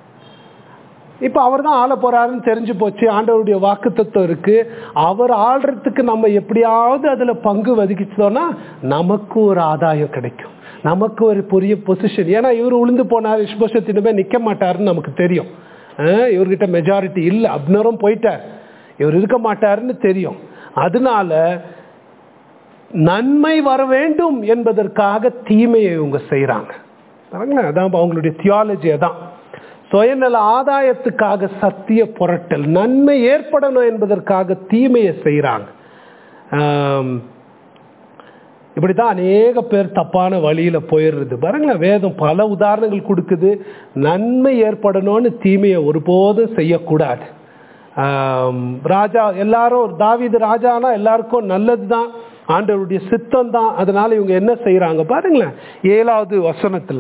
A: இப்ப அவர் தான் ஆள போறாருன்னு தெரிஞ்சு போச்சு ஆண்டவருடைய வாக்குத்தத்தம் இருக்கு அவர் ஆள்றதுக்கு நம்ம எப்படியாவது அதுல பங்கு ஒதுக்கிச்சோம்னா நமக்கு ஒரு ஆதாயம் கிடைக்கும் நமக்கு ஒரு பெரிய பொசிஷன் ஏன்னா இவர் உளுந்து போனார் இஷ்போஷத்தினுமே நிக்க மாட்டாருன்னு நமக்கு தெரியும் அஹ் இவர்கிட்ட மெஜாரிட்டி இல்லை அப்னரும் போயிட்டார் இவர் இருக்க மாட்டாருன்னு தெரியும் அதனால நன்மை வர வேண்டும் என்பதற்காக தீமையை இவங்க செய்றாங்க பாருங்களேன் அதான் அவங்களுடைய தியாலஜி அதான் சுயநல ஆதாயத்துக்காக சத்திய புரட்டல் நன்மை ஏற்படணும் என்பதற்காக தீமையை செய்கிறாங்க இப்படிதான் அநேக பேர் தப்பான வழியில போயிடுறது பாருங்களேன் வேதம் பல உதாரணங்கள் கொடுக்குது நன்மை ஏற்படணும்னு தீமையை ஒருபோதும் செய்யக்கூடாது ஆம், ராஜா எல்லாரும் தாவீது ராஜானா எல்லாருக்கும் நல்லது தான் ஆண்டவருடைய சித்தம் தான் அதனால இவங்க என்ன செய்யறாங்க பாருங்களேன் ஏழாவது வசனத்துல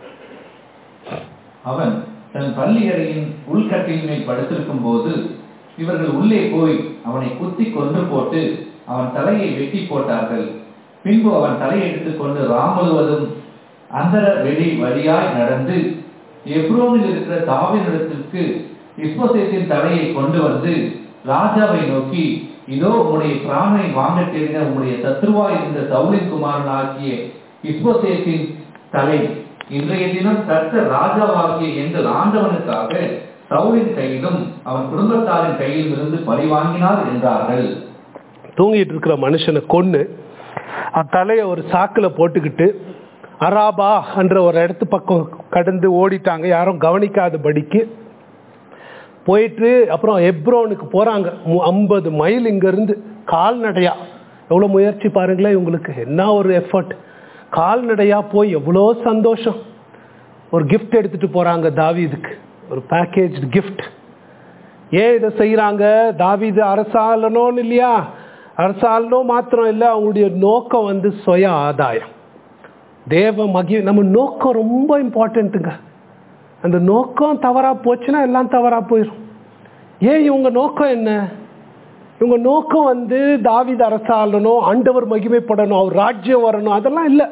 B: அவன் தன் பள்ளி அறையின் உள்கட்டின் மேல் படுத்திருக்கும் போது இவர்கள் உள்ளே போய் அவனை குத்தி கொன்று போட்டு அவன் தலையை வெட்டி போட்டார்கள் பின்பு அவன் தலையை எடுத்துக்கொண்டு ராம் முழுவதும் அந்தர வெளி வழியாய் நடந்து எப்ரோனில் இருக்கிற தாவினிடத்திற்கு இஸ்மசேத்தின் தலையை கொண்டு வந்து ராஜாவை நோக்கி இதோ உம்முடைய பிராணனை வாங்க தேடின உம்முடைய சத்ருவா இருந்த சவுலின் குமாரன் ஆகிய இஸ்மசேத்தின் தலை இன்றைய தினம் கர்த்தர் ராஜாவாகிய எங்கள் ஆண்டவனுக்காக சவுலின் கையிலும் அவன் குடும்பத்தாரின் கையிலும் இருந்து பழி வாங்கினார் என்றார்கள்
A: தூங்கிட்டு இருக்கிற மனுஷனை கொன்னு அந்த தலையை ஒரு சாக்குல போட்டுக்கிட்டு அராபா என்ற ஒரு இடத்து பக்கம் கடந்து ஓடிட்டாங்க யாரும் கவனிக்காதபடிக்கு போயிட்டு அப்புறம் எப்ரோனுக்கு போறாங்க ஐம்பது மைல் இங்க இருந்து கால்நடையா எவ்வளவு முயற்சி பாருங்களேன் இவங்களுக்கு என்ன ஒரு எஃபர்ட் கால்நடையா போய் எவ்வளோ சந்தோஷம் ஒரு கிஃப்ட் எடுத்துட்டு போறாங்க தாவீதுக்கு ஒரு பேக்கேஜ் கிஃப்ட் ஏன் இதை செய்யறாங்க தாவீது அரசாளனோன்னு இல்லையா அரசாளனும் மாத்திரம் இல்லை அவங்களுடைய நோக்கம் வந்து சுய ஆதாயம் தேவ மகி நம்ம நோக்கம் ரொம்ப இம்பார்ட்டண்ட்டுங்க அந்த நோக்கம் தவறா போச்சுன்னா எல்லாம் தவறா போயிடும் ஏன் இவங்க நோக்கம் என்ன இவங்க நோக்கம் வந்து தாவீது அரசாளனும் ஆண்டவர் மகிமைப்படணும் அவர் ராஜ்யம் வரணும் அதெல்லாம் இல்லை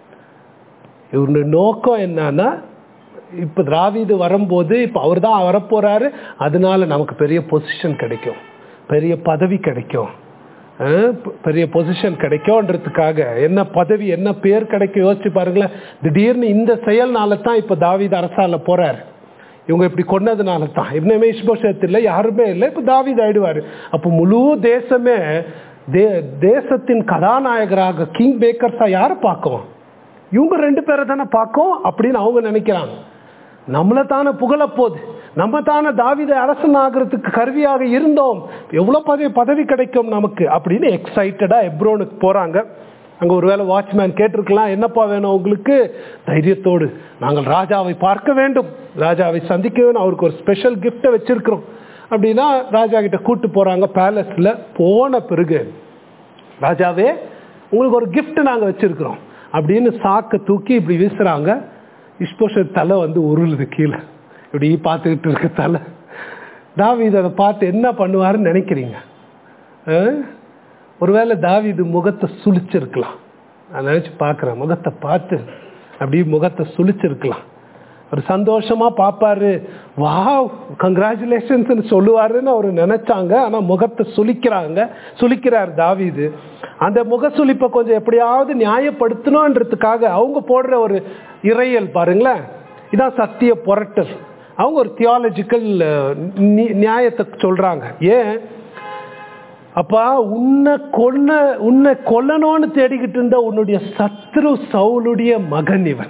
A: இவருடைய நோக்கம் என்னன்னா இப்ப திராவிது வரும்போது இப்ப அவர் தான் வரப்போறாரு அதனால நமக்கு பெரிய பொசிஷன் கிடைக்கும் பெரிய பதவி கிடைக்கும் அஹ் பெரிய பொசிஷன் கிடைக்கும்ன்றதுக்காக என்ன பதவி என்ன பேர் கிடைக்கும் யோசிச்சு பாருங்களேன் திடீர்னு இந்த செயல்னால தான் இப்ப தாவீது அரசால போறாரு இவங்க இப்படி கொன்னதுனால தான் இன்னுமே இஷ்போஷத்து இல்லை யாருமே இல்லை இப்ப தாவீது ஆயிடுவாரு அப்போ முழு தேசமே தே தேசத்தின் கதாநாயகராக கிங் பேக்கர்ஸா யாரை பார்க்கும் இவங்க ரெண்டு பேரை தானே பார்க்கும் அப்படின்னு அவங்க நினைக்கிறாங்க நம்மளை தானே புகழ போகுது நம்ம தானே தாவித அரசன் ஆகிறதுக்கு கருவியாக இருந்தோம் எவ்வளோ பதவி பதவி கிடைக்கும் நமக்கு அப்படின்னு எக்ஸைட்டடா எப்ரோனுக்கு போறாங்க அங்க ஒருவேளை வாட்ச்மேன் கேட்டிருக்கலாம் என்னப்பா வேணும் உங்களுக்கு தைரியத்தோடு நாங்கள் ராஜாவை பார்க்க வேண்டும் ராஜாவை சந்திக்க வேணும் அவருக்கு ஒரு ஸ்பெஷல் கிஃப்டை வச்சிருக்கிறோம் அப்படின்னா ராஜா கிட்ட கூட்டு போறாங்க பேலஸ்ல போன பிறகு ராஜாவே உங்களுக்கு ஒரு gift நாங்க வச்சிருக்கிறோம் அப்படின்னு சாக்க தூக்கி இப்படி வீசுறாங்க இஷ்போஷ தலை வந்து உருளுது கீழே இப்படி பார்த்துக்கிட்டு இருக்க தலை தாவீது அதை பார்த்து என்ன பண்ணுவாருன்னு நினைக்கிறீங்க அஹ்? ஒருவேளை தாவீது முகத்தை சுளிச்சிருக்கலாம் நான் நினைச்சு பார்க்கிறேன் முகத்தை பார்த்து அப்படியே முகத்தை சுளிச்சிருக்கலாம் ஒரு சந்தோஷமா பார்ப்பாரு வாவ் கங்க்ராச்சுலேஷன்ஸ் சொல்லுவாருன்னு அவர் நினைச்சாங்க ஆனா முகத்தை சுளிக்கிறாங்க சுளிக்கிறார் தாவீது அந்த முக சுளிப்பை கொஞ்சம் எப்படியாவது நியாயப்படுத்தணுன்றதுக்காக அவங்க போடுற ஒரு இறையல் பாருங்களேன் இதான் சத்திய புரட்டல் அவங்க ஒரு தியாலஜிக்கல் நியாயத்தை சொல்றாங்க ஏன் அப்பா உன்னை கொல்ல உன்னை கொல்லணும்னு தேடிக்கிட்டு இருந்த உன்னுடைய சத்ரு சவுளுடைய மகன் இவன்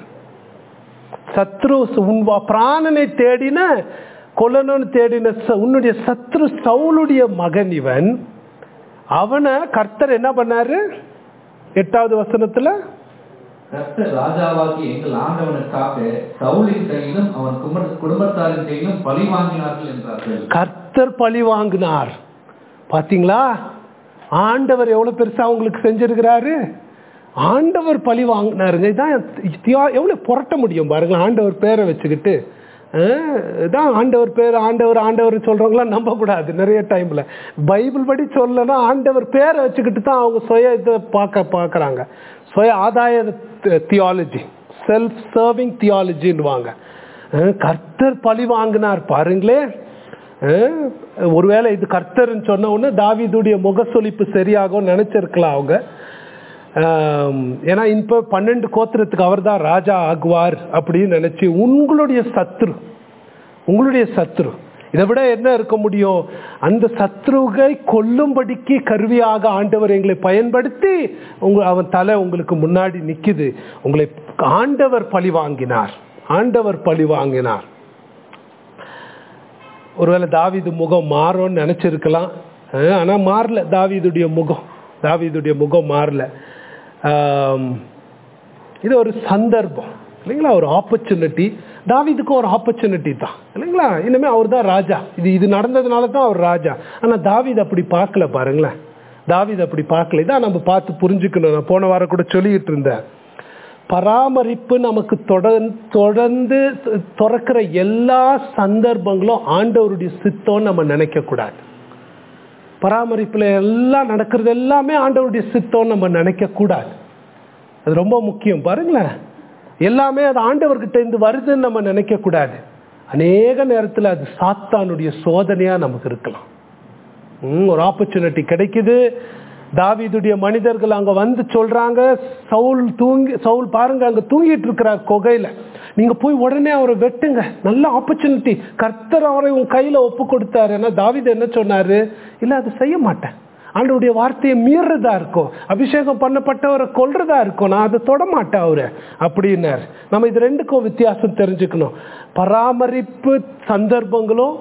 A: சத்ரு உன் வா- பிராணனை தேடின கொல்லணும்னு தேடின ச- உன்னுடைய சத்ரு சவுளுடைய மகன் இவன் அவனை கர்த்தர் என்ன பண்ணாரு எட்டாவது வசனத்துல
B: கர்த்தர் ராஜாவாகி எங்கள் ஆண்டவனுக்காக சவுலின் கையிலும் அவன் குமர் குடும்பத்தாரின் கையிலும் பழி வாங்கினார்கள் என்றார்கள்
A: கர்த்தர் பழி வாங்கினார் பாத்தீங்களா ஆண்டவர் எவ்வளவு பெருசா உங்களுக்கு செஞ்சிருக்கிறாரு ஆண்டவர் பழி வாங்கினாருங்க இதான் தியா- எவ்வளவு புரட்ட முடியும் பாருங்க ஆண்டவர் பேரை வச்சுக்கிட்டு அஹ், இதான் ஆண்டவர் பேர் ஆண்டவர் ஆண்டவர் சொல்றவங்களாம் நம்ப கூடாது நிறைய டைம்ல பைபிள் படி சொல்லனா ஆண்டவர் பேரை வச்சுக்கிட்டு தான் அவங்க சுய இதை பார்க்க பார்க்கறாங்க சுய ஆதாய தியாலஜி செல்ஃப் சர்விங் தியாலஜின்னுவாங்க அஹ், கர்த்தர் பழி வாங்கினார் பாருங்களேன் அஹ், ஒருவேளை இது கர்த்தர்னு சொன்ன உடனே தாவீதுடைய முகசொலிப்பு சரியாகும் நினைச்சிருக்கலாம் அவங்க ஆம், ஏன்னா இப்ப பன்னெண்டு கோத்திரத்துக்கு அவர்தான் ராஜா ஆகுவார் அப்படின்னு நினைச்சு உங்களுடைய சத்ரு உங்களுடைய சத்ரு இதை விட என்ன இருக்க முடியும் அந்த சத்ருவை கொல்லும்படிக்கு கருவியாக ஆண்டவர் எங்களை பயன்படுத்தி உங்க அவன் தலை உங்களுக்கு முன்னாடி நிக்குது உங்களை ஆண்டவர் பழி வாங்கினார் ஆண்டவர் பழி வாங்கினார் ஒருவேளை தாவீது முகம் மாறும்னு நினைச்சிருக்கலாம் அஹ் ஆனா மாறல தாவீதுடைய முகம் தாவீதுடைய முகம் மாறல ஆம், இது ஒரு சந்தர்ப்பம் இல்லைங்களா ஒரு ஆப்பர்ச்சுனிட்டி தாவீதுக்கு ஒரு ஆப்பர்ச்சுனிட்டி தான் இல்லைங்களா இனிமே அவர் தான் ராஜா இது இது நடந்ததுனால தான் அவர் ராஜா ஆனா தாவீது அப்படி பார்க்கல பாருங்களேன் தாவீது அப்படி பார்க்கல இதான் நம்ம பார்த்து புரிஞ்சுக்கணும் நான் போன வாரம் கூட சொல்லிக்கிட்டு இருந்தேன் பராமரிப்பு நமக்கு தொடர்ந்து தொடர்ந்து துறக்கிற எல்லா சந்தர்ப்பங்களும் ஆண்டவருடைய சித்தம்னு நம்ம நினைக்க கூடாது பராமரிப்பில் எல்லாம் நடக்கிறது எல்லாமே ஆண்டவருடைய சித்தம் நம்ம நினைக்க கூடாது அது ரொம்ப முக்கியம் பாருங்களேன் எல்லாமே அது ஆண்டவர்கிட்ட இருந்து வருதுன்னு நம்ம நினைக்க கூடாது அநேக நேரத்தில் அது சாத்தானுடைய சோதனையா நமக்கு இருக்கலாம் ம், ஒரு ஆப்பர்ச்சுனிட்டி கிடைக்குது தாவீதுடைய மனிதர்கள் அங்க வந்து சொல்றாங்க சவுல் தூங்கி சவுல் பாருங்க அங்க தூங்கிட்டு இருக்கிறார் குகையில நீங்க போய் உடனே அவரை வெட்டுங்க நல்ல ஆப்பர்ச்சுனிட்டி கர்த்தர் அவரை உன் கையில ஒப்பு கொடுத்தாரு ஏன்னா தாவீது என்ன சொன்னாரு இல்ல அது செய்ய மாட்டேன் ஆண்டவருடைய வார்த்தையை மீறதா இருக்கும் அபிஷேகம் பண்ணப்பட்டவரை கொல்றதா இருக்கும் நான் அதை தொட மாட்டேன் அவரை அப்படின்னார் நம்ம இது ரெண்டுக்கும் வித்தியாசம் தெரிஞ்சுக்கணும் பராமரிப்பு சந்தர்ப்பங்களும்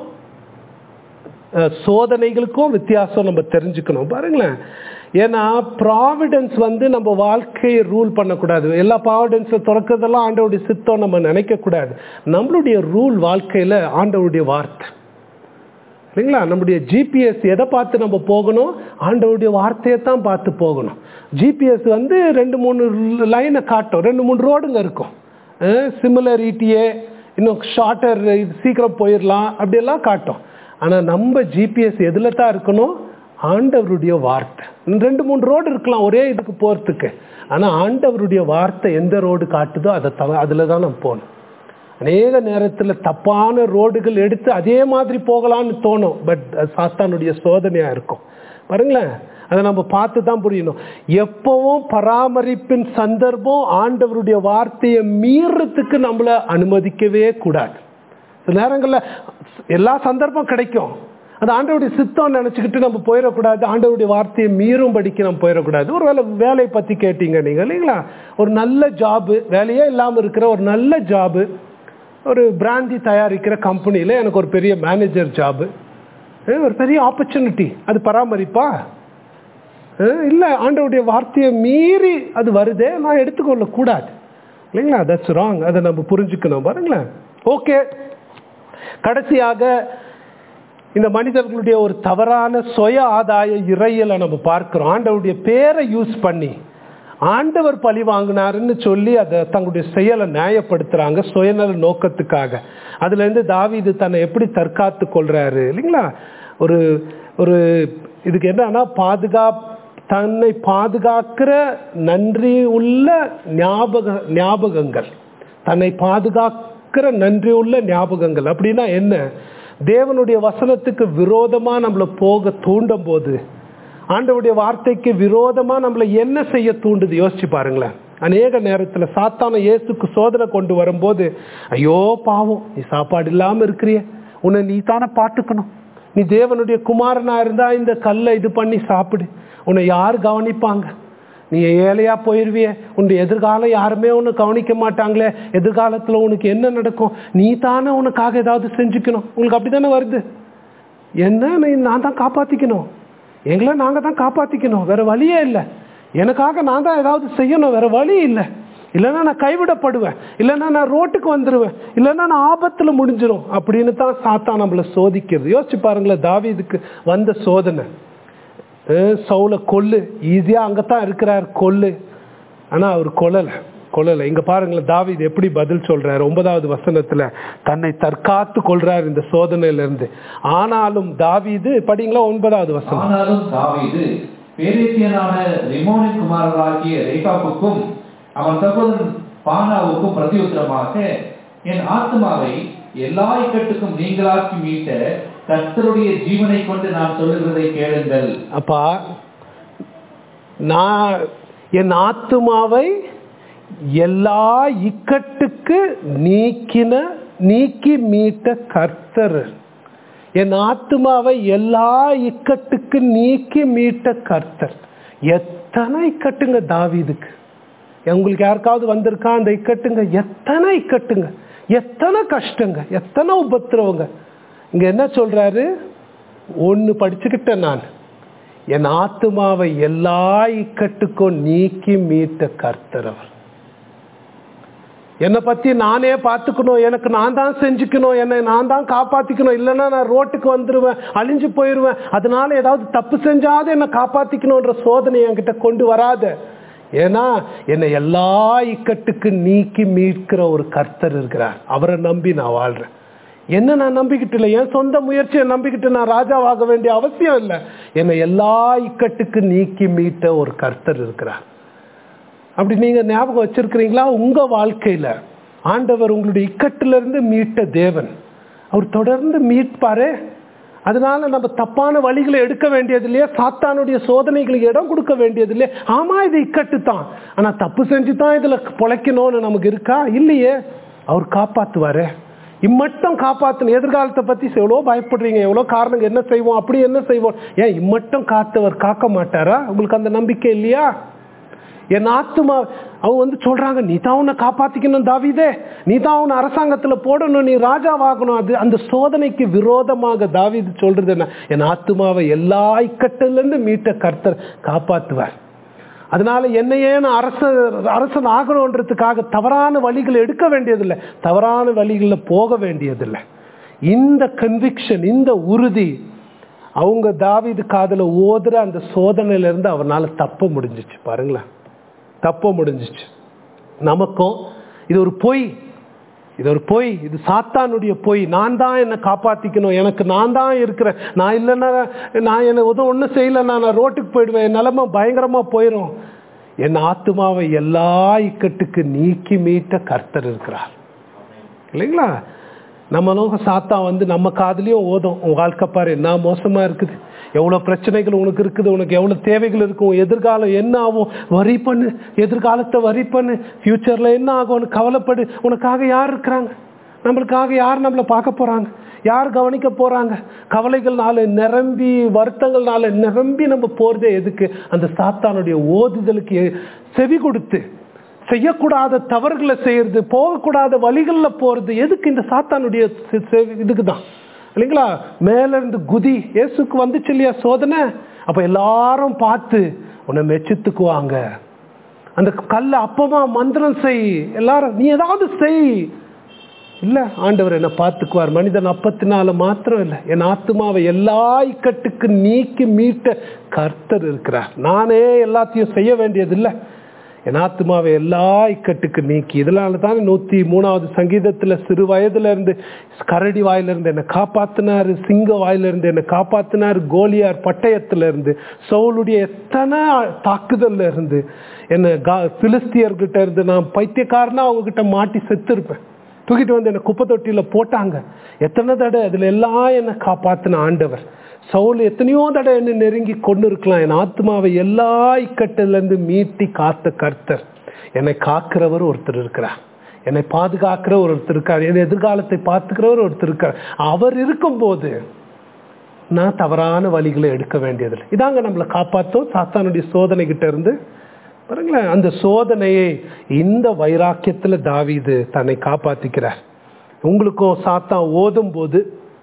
A: அஹ், சோதனைகளுக்கும் வித்தியாசம் நம்ம தெரிஞ்சுக்கணும் பாருங்களேன் ஏன்னா ப்ராவிடன்ஸ் வந்து நம்ம வாழ்க்கையை ரூல் பண்ணக்கூடாது எல்லா ப்ராவிடன்ஸை திறக்கிறதெல்லாம் ஆண்டவருடைய சித்தம் நம்ம நினைக்கக்கூடாது நம்மளுடைய ரூல் வாழ்க்கையில் ஆண்டவருடைய வார்த்தை இல்லைங்களா நம்முடைய ஜிபிஎஸ் எதை பார்த்து நம்ம போகணும் ஆண்டவருடைய வார்த்தையை தான் பார்த்து போகணும் ஜிபிஎஸ் வந்து ரெண்டு மூணு லைனை காட்டும் ரெண்டு மூணு ரோடுங்க இருக்கும் சிமிலரிட்டியே இன்னும் ஷார்ட்டர் சீக்கிரம் போயிடலாம் அப்படியெல்லாம் காட்டும் ஆனால் நம்ம ஜிபிஎஸ் எதில் தான் இருக்கணும் ஆண்டவருடைய வார்த்தை இன்னும் ரெண்டு மூணு ரோடு இருக்கலாம் ஒரே இதுக்கு போகிறதுக்கு ஆனால் ஆண்டவருடைய வார்த்தை எந்த ரோடு காட்டுதோ அதை தவ அதில் தான் நம்ம போகணும் அநேக நேரத்தில் தப்பான ரோடுகள் எடுத்து அதே மாதிரி போகலான்னு தோணும் பட் சாத்தானுடைய சோதனையாக இருக்கும் பாருங்களேன் அதை நம்ம பார்த்து தான் புரியணும் எப்பவும் பராமரிப்பின் சந்தர்ப்பம் ஆண்டவருடைய வார்த்தையை மீறத்துக்கு நம்மளை அனுமதிக்கவே கூடாது சில நேரங்களில் எல்லா சந்தர்ப்பம் கிடைக்கும் அது ஆண்டவருடைய சித்தம் நினச்சிக்கிட்டு நம்ம போயிடக்கூடாது ஆண்டவருடைய வார்த்தையை மீறும் படிக்க நம்ம போயிடக்கூடாது ஒரு வேலை வேலையை பற்றி கேட்டீங்க நீங்கள் இல்லைங்களா ஒரு நல்ல ஜாபு வேலையே இல்லாமல் இருக்கிற ஒரு நல்ல ஜாபு ஒரு பிராந்தி தயாரிக்கிற கம்பெனியில் எனக்கு ஒரு பெரிய மேனேஜர் ஜாபு ஒரு பெரிய ஆப்பர்ச்சுனிட்டி அது பராமரிப்பா இல்லை ஆண்டவருடைய வார்த்தையை மீறி அது வருதே நான் எடுத்துக்கொள்ள கூடாது இல்லைங்களா தட்ஸ் ராங் அதை நம்ம புரிஞ்சுக்கணும் பாருங்களேன் ஓகே கடைசியாக இந்த மனிதர்களுடைய ஒரு தவறான சுய ஆதாய இறையலை நம்ம பார்க்கிறோம் ஆண்டவருடைய பேரை யூஸ் பண்ணி ஆண்டவர் பழி வாங்கினாருன்னு சொல்லி அதை தங்களுடைய செயலை நியாயப்படுத்துறாங்க சுயநல நோக்கத்துக்காக அதுல இருந்து தாவீது தன்னை எப்படி தற்காத்து கொள்றாரு இல்லைங்களா ஒரு ஒரு இதுக்கு என்னன்னா பாதுகா தன்னை பாதுகாக்கிற நன்றி உள்ள ஞாபக ஞாபகங்கள் தன்னை பாதுகாக்கிற நன்றி உள்ள ஞாபகங்கள் அப்படின்னா என்ன தேவனுடைய வசனத்துக்கு விரோதமா நம்மளை போக தூண்டும் போது ஆண்டவுடைய வார்த்தைக்கு விரோதமா நம்மளை என்ன செய்ய தூண்டுது யோசிச்சு பாருங்களேன் அநேக நேரத்தில் சாத்தான இயேசுக்கு சோதனை கொண்டு வரும்போது ஐயோ பாவம் நீ சாப்பாடு இல்லாமல் இருக்கிறிய உன்னை நீ தானே பார்த்துக்கணும் நீ தேவனுடைய குமாரனா இருந்தா இந்த கல்லை இது பண்ணி சாப்பிடு உன்னை யார் கவனிப்பாங்க நீ ஏழையா போயிருவிய உன்னுடைய எதிர்காலம் யாருமே உன்னை கவனிக்க மாட்டாங்களே எதிர்காலத்தில் உனக்கு என்ன நடக்கும் நீ தானே உனக்காக ஏதாவது செஞ்சுக்கணும் உங்களுக்கு அப்படித்தானே வருது என்ன நீ நான் தான் காப்பாற்றிக்கணும் எங்களை நாங்கள் தான் காப்பாற்றிக்கணும் வேற வழியே இல்லை எனக்காக நான் தான் ஏதாவது செய்யணும் வேற வழி இல்லை இல்லைன்னா நான் கைவிடப்படுவேன் இல்லைன்னா நான் ரோட்டுக்கு வந்துடுவேன் இல்லைன்னா நான் ஆபத்தில் முடிஞ்சிடும் அப்படின்னு தான் சாத்தா நம்மளை சோதிக்கிறது யோசிச்சு பாருங்களேன் தாவீதுக்கு வந்த சோதனை சவுல கொல்லு ஈஸியாக அங்கே தான் இருக்கிறார் கொல்லு ஆனால் அவர் கொல்லலை கொல்லலை இங்க பாருங்களேன் தாவீது எப்படி பதில் சொல்றாரு ஒன்பதாவது வசனத்துல தன்னை தற்காத்து கொள்றார் இந்த சோதனையில இருந்து ஆனாலும் தாவீது படிங்களா ஒன்பதாவது வசனம்
B: ஆனாலும் தாவீது பேரேத்தியனான ரிமோனின் குமாரராகிய ரேகாப்புக்கும் அவன் சகோதரன் பானாவுக்கும் பிரதியுத்தரமாக என் ஆத்மாவை எல்லா இக்கட்டுக்கும் நீங்களாக்கி மீட்ட கர்த்தருடைய ஜீவனை கொண்டு நான் சொல்லுகிறதை கேளுங்கள்
A: அப்பா நான் என் ஆத்துமாவை எல்லா இக்கட்டுக்கு நீக்கின நீக்கி மீட்ட கர்த்தர் என் ஆத்மாவை எல்லா இக்கட்டுக்கு நீக்கி மீட்ட கர்த்தர் எத்தனை இக்கட்டுங்க தாவீதுக்கு உங்களுக்கு யாருக்காவது வந்திருக்கா அந்த இக்கட்டுங்க எத்தனை இக்கட்டுங்க எத்தனை கஷ்டங்க எத்தனை உபத்திரவங்க இங்க என்ன சொல்றாரு ஒன்னு படிச்சுக்கிட்டேன் நான் என் ஆத்மாவை எல்லா இக்கட்டுக்கும் நீக்கி மீட்ட கர்த்தர் அவர் என்னை பத்தி நானே பார்த்துக்கணும் எனக்கு நான் தான் செஞ்சுக்கணும் என்னை நான் தான் காப்பாத்திக்கணும் இல்லைன்னா நான் ரோட்டுக்கு வந்துடுவேன் அழிஞ்சு போயிடுவேன் அதனால ஏதாவது தப்பு செஞ்சாவது என்னை காப்பாத்திக்கணுன்ற சோதனை என்கிட்ட கொண்டு வராத ஏன்னா என்னை எல்லா இக்கட்டுக்கு நீக்கி மீட்கிற ஒரு கர்த்தர் இருக்கிறார் அவரை நம்பி நான் வாழ்றேன் என்ன நான் நம்பிக்கிட்டு இல்லை என் சொந்த முயற்சியை நம்பிக்கிட்டு நான் ராஜாவாக வேண்டிய அவசியம் இல்லை என்னை எல்லா இக்கட்டுக்கு நீக்கி மீட்ட ஒரு கர்த்தர் இருக்கிறார் அப்படி நீங்க ஞாபகம் வச்சிருக்கிறீங்களா உங்க வாழ்க்கையில ஆண்டவர் உங்களுடைய இக்கட்டுல இருந்து மீட்ட தேவன் அவர் தொடர்ந்து மீட்பாரே அதனால நம்ம தப்பான வழிகளை எடுக்க வேண்டியது இல்லையா சாத்தானுடைய சோதனைகளுக்கு இடம் கொடுக்க வேண்டியது இல்லையா ஆமா இது இக்கட்டு தான் ஆனா தப்பு செஞ்சு தான் இதுல பொழைக்கணும்னு நமக்கு இருக்கா இல்லையே அவர் காப்பாத்துவாரே இம்மட்டும் காப்பாத்தணும் எதிர்காலத்தை பத்தி எவ்வளோ பயப்படுறீங்க எவ்வளோ காரணங்க என்ன செய்வோம் அப்படி என்ன செய்வோம் ஏன் இம்மட்டும் காத்தவர் காக்க மாட்டாரா உங்களுக்கு அந்த நம்பிக்கை இல்லையா என் ஆத்துமா அவங்க வந்து சொல்றாங்க நீ தான் உன்னை காப்பாத்திக்கணும் தாவிதே நீ தான் உன்னை அரசாங்கத்துல போடணும் நீ ராஜாவாகணும் அது அந்த சோதனைக்கு விரோதமாக தாவிது சொல்றது என்ன என் ஆத்துமாவை எல்லா இக்கட்டில இருந்து மீட்ட கர்த்தர் காப்பாத்துவார் அதனால என்னையே நான் அரச அரசன் ஆகணுன்றதுக்காக தவறான வழிகளை எடுக்க வேண்டியதில்லை தவறான வழிகளில் போக வேண்டியதில்லை இந்த கன்விக்ஷன் இந்த உறுதி அவங்க தாவிது காதுல ஓதுற அந்த சோதனையில இருந்து அவனால தப்ப முடிஞ்சிச்சு பாருங்களேன் தப்ப முடிஞ்சிச்சு நமக்கும் இது ஒரு பொய் இது ஒரு பொய் இது சாத்தானுடைய பொய் நான் தான் என்னை காப்பாத்திக்கணும் எனக்கு நான் தான் இருக்கிறேன் நான் இல்லைன்னா நான் என்ன உதவும் ஒன்றும் செய்யலைன்னா நான் ரோட்டுக்கு போயிடுவேன் என் நிலைமை பயங்கரமா போயிடும் என் ஆத்துமாவை எல்லா இக்கட்டுக்கு நீக்கி மீட்ட கர்த்தர் இருக்கிறார் இல்லைங்களா நம்ம நோக்க சாத்தா வந்து நம்ம காதுலயும் ஓதும் உன் வாழ்க்கை பாரு என்ன மோசமா இருக்குது எவ்வளவு பிரச்சனைகள் உனக்கு இருக்குது உனக்கு எவ்வளவு தேவைகள் இருக்கும் எதிர்காலம் என்ன ஆகும் வரி பண்ணு எதிர்காலத்தை வரி பண்ணு ஃபியூச்சர்ல என்ன ஆகும்னு கவலைப்படு உனக்காக யார் இருக்கிறாங்க நம்மளுக்காக யார் நம்மளை பார்க்க போறாங்க யார் கவனிக்க போறாங்க கவலைகள்னால நிரம்பி வருத்தங்கள்னால நிரம்பி நம்ம போறதே எதுக்கு அந்த சாத்தானுடைய ஓதுதலுக்கு செவி கொடுத்து செய்யக்கூடாத தவறுகளை செய்யறது போகக்கூடாத வழிகளில் போறது எதுக்கு இந்த சாத்தானுடைய இதுக்கு தான் இல்லைங்களா மேல இருந்து குதி இயேசுக்கு வந்துச்சு இல்லையா சோதனை அப்ப எல்லாரும் பார்த்து உன்னை மெச்சித்துக்குவாங்க அந்த கல்ல அப்பமா மந்திரம் செய் எல்லாரும் நீ ஏதாவது செய் இல்ல ஆண்டவர் என்ன பார்த்துக்குவார் மனிதன் அப்பத்தினால மாத்திரம் இல்லை என் ஆத்மாவை எல்லா இக்கட்டுக்கு நீக்கி மீட்ட கர்த்தர் இருக்கிறார் நானே எல்லாத்தையும் செய்ய வேண்டியது இல்லை என் ஆத்மாவை எல்லா இக்கட்டுக்கு நீக்கி இதனால தான் நூத்தி மூணாவது சங்கீதத்துல சிறு வயதுல இருந்து கரடி வாயில இருந்து என்னை காப்பாத்தினாரு சிங்க வாயில இருந்து என்னை காப்பாத்தினாரு கோலியார் பட்டயத்துல இருந்து சவுளுடைய எத்தனை தாக்குதல்ல இருந்து என்ன பிலிஸ்தியர்கிட்ட இருந்து நான் பைத்தியக்காரனா அவங்க கிட்ட மாட்டி செத்து இருப்பேன் தூக்கிட்டு வந்து என்னை குப்பை தொட்டியில போட்டாங்க எத்தனை தடவை அதுல எல்லாம் என்னை காப்பாத்தின ஆண்டவர் சவுல் எத்தனையோ தடவை என்ன நெருங்கி கொண்டு இருக்கலாம் என் ஆத்மாவை எல்லா இக்கட்டிலிருந்து மீட்டி காத்த கர்த்தர் என்னை காக்கிறவர் ஒருத்தர் இருக்கிறார் என்னை பாதுகாக்கிற ஒருத்தர் இருக்கார் என் எதிர்காலத்தை பார்த்துக்கிறவர் ஒருத்தர் இருக்கார் அவர் இருக்கும்போது நான் தவறான வழிகளை எடுக்க வேண்டியதில்லை இதாங்க நம்மளை காப்பாற்றும் சாத்தானுடைய சோதனை கிட்ட இருந்து பாருங்களேன் அந்த சோதனையை இந்த வைராக்கியத்துல தாவிது தன்னை காப்பாத்திக்கிறார் உங்களுக்கும் சாத்தான் ஓதும் போது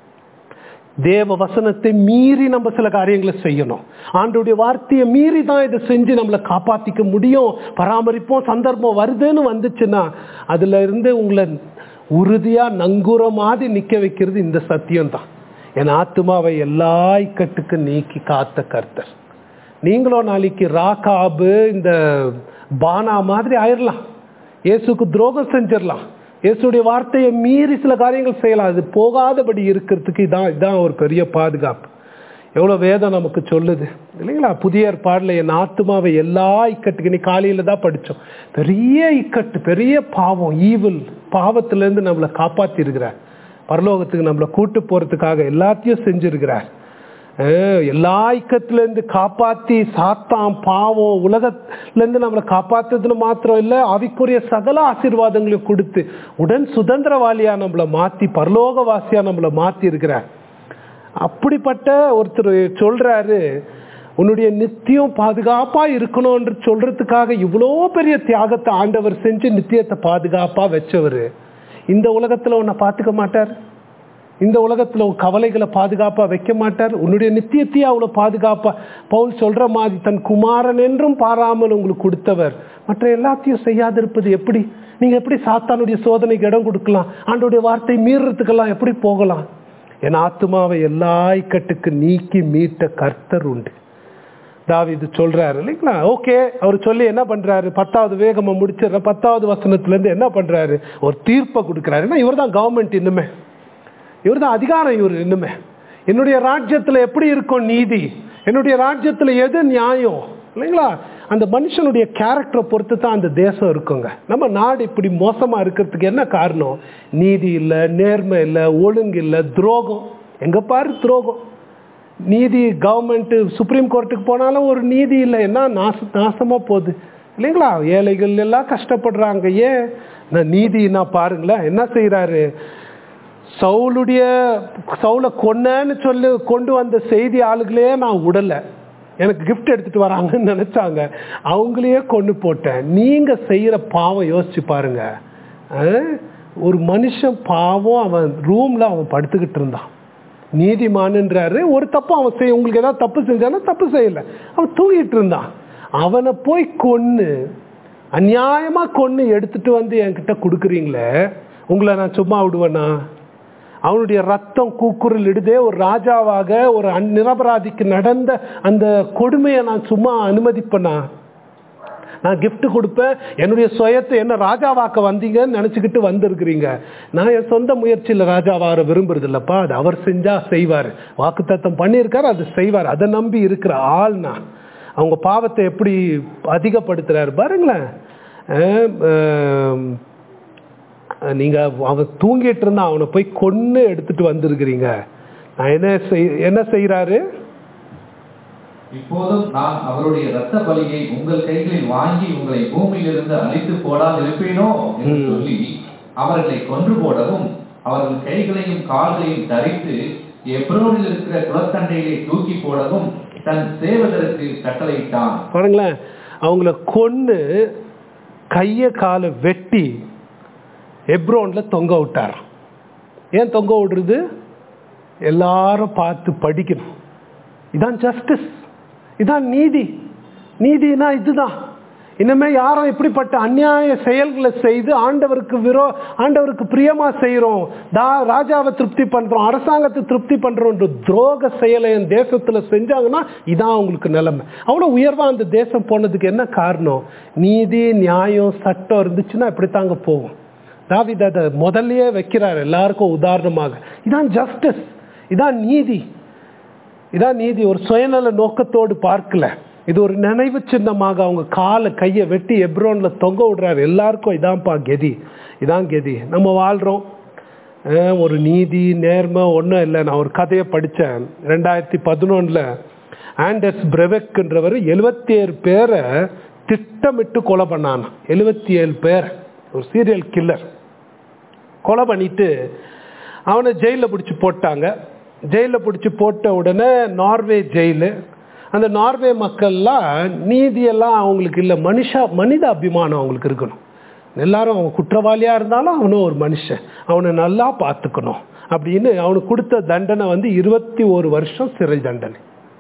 A: தேவ வசனத்தை மீறி நம்ம சில காரியங்களை செய்யணும் ஆண்டுடைய வார்த்தையை மீறி தான் இதை செஞ்சு நம்மளை காப்பாத்திக்க முடியும் பராமரிப்போம் சந்தர்ப்பம் வருதுன்னு வந்துச்சுன்னா அதுல இருந்து உங்களை உறுதியா நங்கூர மாதிரி நிக்க வைக்கிறது இந்த சத்தியம் தான் என் ஆத்மாவை எல்லா இக்கட்டுக்கு நீக்கி காத்த கர்த்தர் நீங்களும் நாளைக்கு ராகாபு இந்த பானா மாதிரி ஆயிடலாம் இயேசுக்கு துரோகம் செஞ்சிடலாம் இயேசுடைய வார்த்தையை மீறி சில காரியங்கள் செய்யலாம் அது போகாதபடி இருக்கிறதுக்கு இதான் இதான் ஒரு பெரிய பாதுகாப்பு எவ்வளோ வேதம் நமக்கு சொல்லுது இல்லைங்களா புதிய ஏற்பாடில் என் ஆத்மாவை எல்லா இக்கட்டுக்கு நீ காலையில் தான் படித்தோம் பெரிய இக்கட்டு பெரிய பாவம் ஈவில் பாவத்திலேருந்து நம்மளை காப்பாற்றி இருக்கிறார் பரலோகத்துக்கு நம்மளை கூட்டு போகிறதுக்காக எல்லாத்தையும் செஞ்சிருக்கிறார் எல்லா இக்கத்திலேருந்து காப்பாற்றி சாத்தான் பாவம் உலகத்துலேருந்து நம்மளை காப்பாற்றுறதுன்னு மாத்திரம் இல்லை அவைக்குரிய சகல ஆசீர்வாதங்களையும் கொடுத்து உடன் சுதந்திரவாளியா நம்மளை மாற்றி பரலோகவாசியா நம்மளை மாற்றி இருக்கிறார் அப்படிப்பட்ட ஒருத்தர் சொல்றாரு உன்னுடைய நித்தியம் பாதுகாப்பா இருக்கணும்ன்ற சொல்றதுக்காக இவ்வளோ பெரிய தியாகத்தை ஆண்டவர் செஞ்சு நித்தியத்தை பாதுகாப்பா வச்சவர் இந்த உலகத்துல உன்னை பார்த்துக்க மாட்டார் இந்த உலகத்துல உன் கவலைகளை பாதுகாப்பா வைக்க மாட்டார் உன்னுடைய நித்தியத்தையே அவ்வளவு பாதுகாப்பா பவுல் சொல்ற மாதிரி தன் குமாரன் என்றும் பாராமல் உங்களுக்கு கொடுத்தவர் மற்ற எல்லாத்தையும் செய்யாதிருப்பது எப்படி நீங்க எப்படி சாத்தானுடைய சோதனைக்கு இடம் கொடுக்கலாம் ஆண்டோடைய வார்த்தை மீறுறதுக்கெல்லாம் எப்படி போகலாம் என் ஆத்மாவை எல்லா இக்கட்டுக்கு நீக்கி மீட்ட கர்த்தர் உண்டு தாவிது சொல்றாரு இல்லைங்களா ஓகே அவர் சொல்லி என்ன பண்றாரு பத்தாவது வேகமா முடிச்சிடுற பத்தாவது வசனத்துல இருந்து என்ன பண்றாரு ஒரு தீர்ப்பை கொடுக்குறாரு ஏன்னா இவர் தான் கவர்மெண்ட் இன்னுமே இவர் தான் அதிகாரம் இவர் இன்னுமே என்னுடைய ராஜ்யத்தில் எப்படி இருக்கும் நீதி என்னுடைய ராஜ்யத்தில் எது நியாயம் இல்லைங்களா அந்த மனுஷனுடைய கேரக்டரை பொறுத்து தான் அந்த தேசம் இருக்குங்க நம்ம நாடு இப்படி மோசமா இருக்கிறதுக்கு என்ன காரணம் நீதி இல்லை நேர்மை இல்லை ஒழுங்கு இல்லை துரோகம் எங்க பாரு துரோகம் நீதி கவர்மெண்ட் சுப்ரீம் கோர்ட்டுக்கு போனாலும் ஒரு நீதி இல்லை என்ன நாச நாசமா போகுது இல்லைங்களா ஏழைகள் எல்லாம் கஷ்டப்படுறாங்க ஏன் நான் நீதினா பாருங்களேன் என்ன செய்யறாரு சவுளுடைய சவுளை கொன்னேன்னு சொல்லி கொண்டு வந்த செய்தி ஆளுகளே நான் உடலை எனக்கு கிஃப்ட் எடுத்துட்டு வராங்கன்னு நினைச்சாங்க அவங்களையே கொண்டு போட்டேன் நீங்க செய்யற பாவம் யோசிச்சு பாருங்க அஹ், ஒரு மனுஷன் பாவம் அவன் ரூம்ல அவன் படுத்துக்கிட்டு இருந்தான் நீதிமான்ன்றாரு ஒரு தப்பு அவன் செய்ய உங்களுக்கு ஏதாவது தப்பு செஞ்சானா தப்பு செய்யல அவன் தூங்கிட்டு இருந்தான் அவனை போய் கொன்னு அநியாயமா கொன்னு எடுத்துட்டு வந்து என்கிட்ட கொடுக்குறீங்களே உங்களை நான் சும்மா விடுவேனா அவனுடைய ரத்தம் கூக்குரல் இடுதே ஒரு ராஜாவாக ஒரு அந் நிரபராதிக்கு நடந்த அந்த கொடுமையை நான் சும்மா அனுமதிப்பேனா நான் gift கொடுப்பேன் என்னுடைய சுயத்தை என்ன ராஜாவாக்க வந்தீங்கன்னு நினச்சிக்கிட்டு வந்திருக்கிறீங்க நான் என் சொந்த முயற்சியில் ராஜாவாக விரும்புறது இல்லப்பா அது அவர் செஞ்சா செய்வார் வாக்குத்தத்தம் பண்ணியிருக்காரு அது செய்வார் அதை நம்பி இருக்கிற ஆள் நான் அவங்க பாவத்தை எப்படி அதிகப்படுத்துறாரு பாருங்களேன் அஹ், அஹ், நீங்க அவன் தூங்கிட்டு இருந்தா அவனை போய் கொன்னு எடுத்துட்டு வந்திருக்கிறீங்க நான் என்ன செய் என்ன செய்யறாரு
B: இப்போதும் நான் அவருடைய இரத்த பலியை உங்கள் கைகளில் வாங்கி உங்களை பூமியிலிருந்து அழித்து போடாதிருப்பேனோ என்று
A: ம்.
B: சொல்லி அவர்களை கொன்று போடவும் அவர்கள் கைகளையும் கால்களையும் தரித்து எப்ரோனில் இருக்கிற குளத்தண்டையிலே தூக்கி போடவும் தன் சேவகருக்கு கட்டளையிட்டான்
A: பாருங்களேன் அவங்கள கொன்னு கைய காலை வெட்டி எப்ரோன்ல தொங்க விட்டார் ஏன் தொங்க விடுறது எல்லாரும் பார்த்து படிக்கணும் இதான் ஜஸ்டிஸ் இதான் நீதி நீதினா இதுதான் இனிமே யாரும் இப்படிப்பட்ட அநியாய செயல்களை செய்து ஆண்டவருக்கு விரோ ஆண்டவருக்கு பிரியமா செய்றோம் தா ராஜாவை திருப்தி பண்றோம் அரசாங்கத்தை திருப்தி பண்றோம் துரோக செயலை என் தேசத்துல செஞ்சாங்கன்னா இதான் அவங்களுக்கு நிலைமை அவ்வளவு உயர்வா அந்த தேசம் போனதுக்கு என்ன காரணம் நீதி நியாயம் சட்டம் இருந்துச்சுன்னா இப்படித்தாங்க போகும் தாவித அதை முதல்லயே வைக்கிறார் எல்லாருக்கும் உதாரணமாக இதான் ஜஸ்டிஸ் இதான் நீதி இதான் நீதி ஒரு சுயநல நோக்கத்தோடு பார்க்கல இது ஒரு நினைவு சின்னமாக அவங்க காலை கையை வெட்டி எப்ரோன்ல தொங்க விடுறாரு எல்லாருக்கும் இதான்ப்பா கெதி இதான் கெதி நம்ம வாழ்றோம் அஹ் ஒரு நீதி நேர்மை ஒன்றும் இல்லை நான் ஒரு கதையை படித்தேன் ரெண்டாயிரத்தி பதினொன்றில் ஆண்டர்ஸ் பிரெவெக்ன்றவர் எழுபத்தி ஏழு பேரை திட்டமிட்டு கொலை பண்ணான் எழுபத்தி ஏழு பேர் ஒரு சீரியல் கில்லர் கொலை பண்ணிட்டு அவனை ஜெயிலில் பிடிச்சி போட்டாங்க ஜெயிலில் பிடிச்சி போட்ட உடனே நார்வே ஜெயிலு அந்த நார்வே மக்கள்லாம் நீதியெல்லாம் அவங்களுக்கு இல்லை மனுஷா மனித அபிமானம் அவங்களுக்கு இருக்கணும் எல்லாரும் அவன் குற்றவாளியாக இருந்தாலும் அவனும் ஒரு மனுஷன் அவனை நல்லா பார்த்துக்கணும் அப்படின்னு அவனுக்கு கொடுத்த தண்டனை வந்து இருபத்தி ஒரு வருஷம் சிறை தண்டனை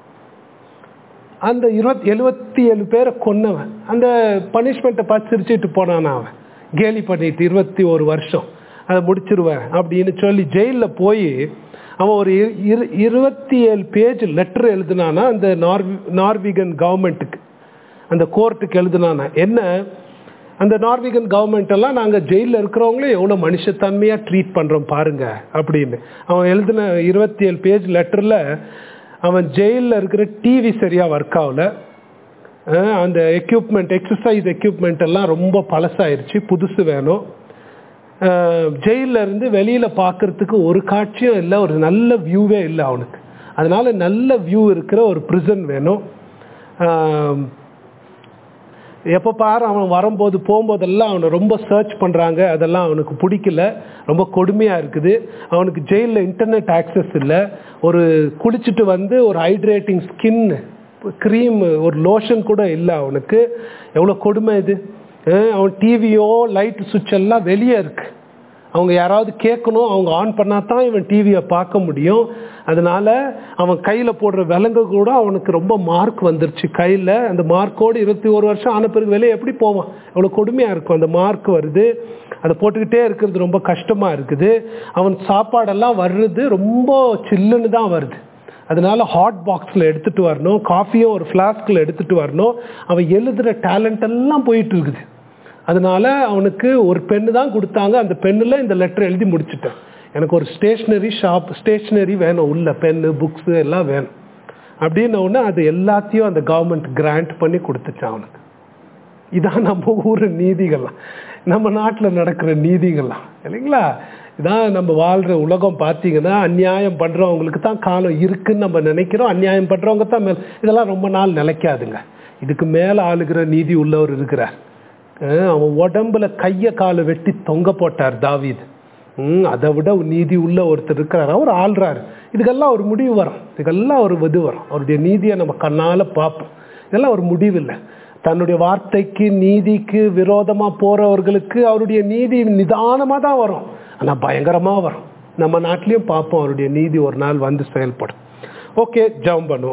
A: அந்த இருபத்தி எழுபத்தி ஏழு பேரை கொன்னவன் அந்த பனிஷ்மெண்ட்டை பார்த்து சிரிச்சிட்டு போனான் அவன் கேலி பண்ணிட்டு இருபத்தி ஒரு வருஷம் அதை முடிச்சிருவேன் அப்படின்னு சொல்லி ஜெயிலில் போய் அவன் ஒரு இரு- இரு இருபத்தி ஏழு பேஜ் லெட்டர் எழுதுனானா அந்த நார்வி நார்விகன் கவர்மெண்ட்டுக்கு அந்த கோர்ட்டுக்கு எழுதுனானா என்ன அந்த நார்விகன் கவர்மெண்ட் எல்லாம் நாங்கள் ஜெயிலில் இருக்கிறவங்களே எவ்வளோ மனுஷத்தன்மையாக ட்ரீட் பண்ணுறோம் பாருங்க அப்படின்னு அவன் எழுதின இருபத்தி ஏழு பேஜ் லெட்டரில் அவன் ஜெயிலில் இருக்கிற டிவி சரியாக ஒர்க் ஆகல அஹ் அந்த எக்யூப்மெண்ட் எக்ஸசைஸ் எக்யூப்மெண்ட் எல்லாம் ரொம்ப பழசாயிருச்சு புதுசு வேணும் ஜெயிலில் இருந்து வெளியில் பார்க்கறதுக்கு ஒரு காட்சியும் இல்லை ஒரு நல்ல வியூவே இல்லை அவனுக்கு அதனால நல்ல வியூ இருக்கிற ஒரு ப்ரிசன் வேணும் அஹ் எப்போ பாரு அவன் வரும்போது போகும்போதெல்லாம் அவனை ரொம்ப சர்ச் பண்ணுறாங்க அதெல்லாம் அவனுக்கு பிடிக்கல ரொம்ப கொடுமையாக இருக்குது அவனுக்கு ஜெயிலில் இன்டர்நெட் ஆக்சஸ் இல்லை ஒரு குளிச்சுட்டு வந்து ஒரு ஹைட்ரேட்டிங் ஸ்கின் க்ரீம் ஒரு லோஷன் கூட இல்லை அவனுக்கு எவ்வளோ கொடுமை இது அஹ் அவன் டிவியோ லைட் சுவிட்ச் எல்லாம் வெளியே இருக்கு அவங்க யாராவது கேட்கணும் அவங்க ஆன் பண்ணா தான் இவன் டிவியை பார்க்க முடியும் அதனால அவன் கையில் போடுற விலங்கு கூட அவனுக்கு ரொம்ப மார்க் வந்துருச்சு கையில் அந்த மார்க்கோடு இருபத்தி ஒரு வருஷம் ஆன பிறகு வெளியே எப்படி போவான் எவ்வளோ கொடுமையாக இருக்கும் அந்த மார்க் வருது அதை போட்டுக்கிட்டே இருக்கிறது ரொம்ப கஷ்டமாக இருக்குது அவன் சாப்பாடெல்லாம் வர்றது ரொம்ப சில்லுன்னு தான் வருது அதனால ஹாட் பாக்ஸில் எடுத்துட்டு வரணும் காஃபியும் ஒரு ஃப்ளாஸ்கில் எடுத்துட்டு வரணும் அவன் எழுதுகிற டேலண்ட் எல்லாம் போயிட்டு இருக்குது அதனால அவனுக்கு ஒரு பெண்ணு தான் கொடுத்தாங்க அந்த பெண்ணில் இந்த லெட்டர் எழுதி முடிச்சிட்டேன் எனக்கு ஒரு ஸ்டேஷ்னரி ஷாப் ஸ்டேஷ்னரி வேணும் உள்ள பென்னு புக்ஸு எல்லாம் வேணும் அப்படின்ன உடனே அது எல்லாத்தையும் அந்த கவர்மெண்ட் கிராண்ட் பண்ணி கொடுத்துச்சான் அவனுக்கு இதான் நம்ம ஊர் நீதிகள்லாம் நம்ம நாட்டில் நடக்கிற நீதிகள்லாம் இல்லைங்களா இதான் நம்ம வாழ்கிற உலகம் பார்த்தீங்கன்னா அநியாயம் பண்ணுறவங்களுக்கு தான் காலம் இருக்குன்னு நம்ம நினைக்கிறோம் அநியாயம் பண்ணுறவங்க தான் மேல் இதெல்லாம் ரொம்ப நாள் நிலைக்காதுங்க இதுக்கு மேலே ஆளுகிற நீதி உள்ளவர் இருக்கிறார் அஹ் அவன் உடம்புல கையை காலை வெட்டி தொங்க போட்டார் தாவீது ம் அதை விட நீதி உள்ள ஒருத்தர் இருக்கிறார் அவர் ஆள்றாரு இதுக்கெல்லாம் ஒரு முடிவு வரும் இதுக்கெல்லாம் ஒரு இது வரும் அவருடைய நீதியை நம்ம கண்ணால் பார்ப்போம் இதெல்லாம் ஒரு முடிவு இல்லை தன்னுடைய வார்த்தைக்கு நீதிக்கு விரோதமா போறவர்களுக்கு அவருடைய நீதி நிதானமா தான் வரும் ஆனா பயங்கரமா வரும் நம்ம நாட்டிலையும் பார்ப்போம் அவருடைய நீதி ஒரு நாள் வந்து செயல்படும் ஓகே ஜெபம் பண்ணுவோம்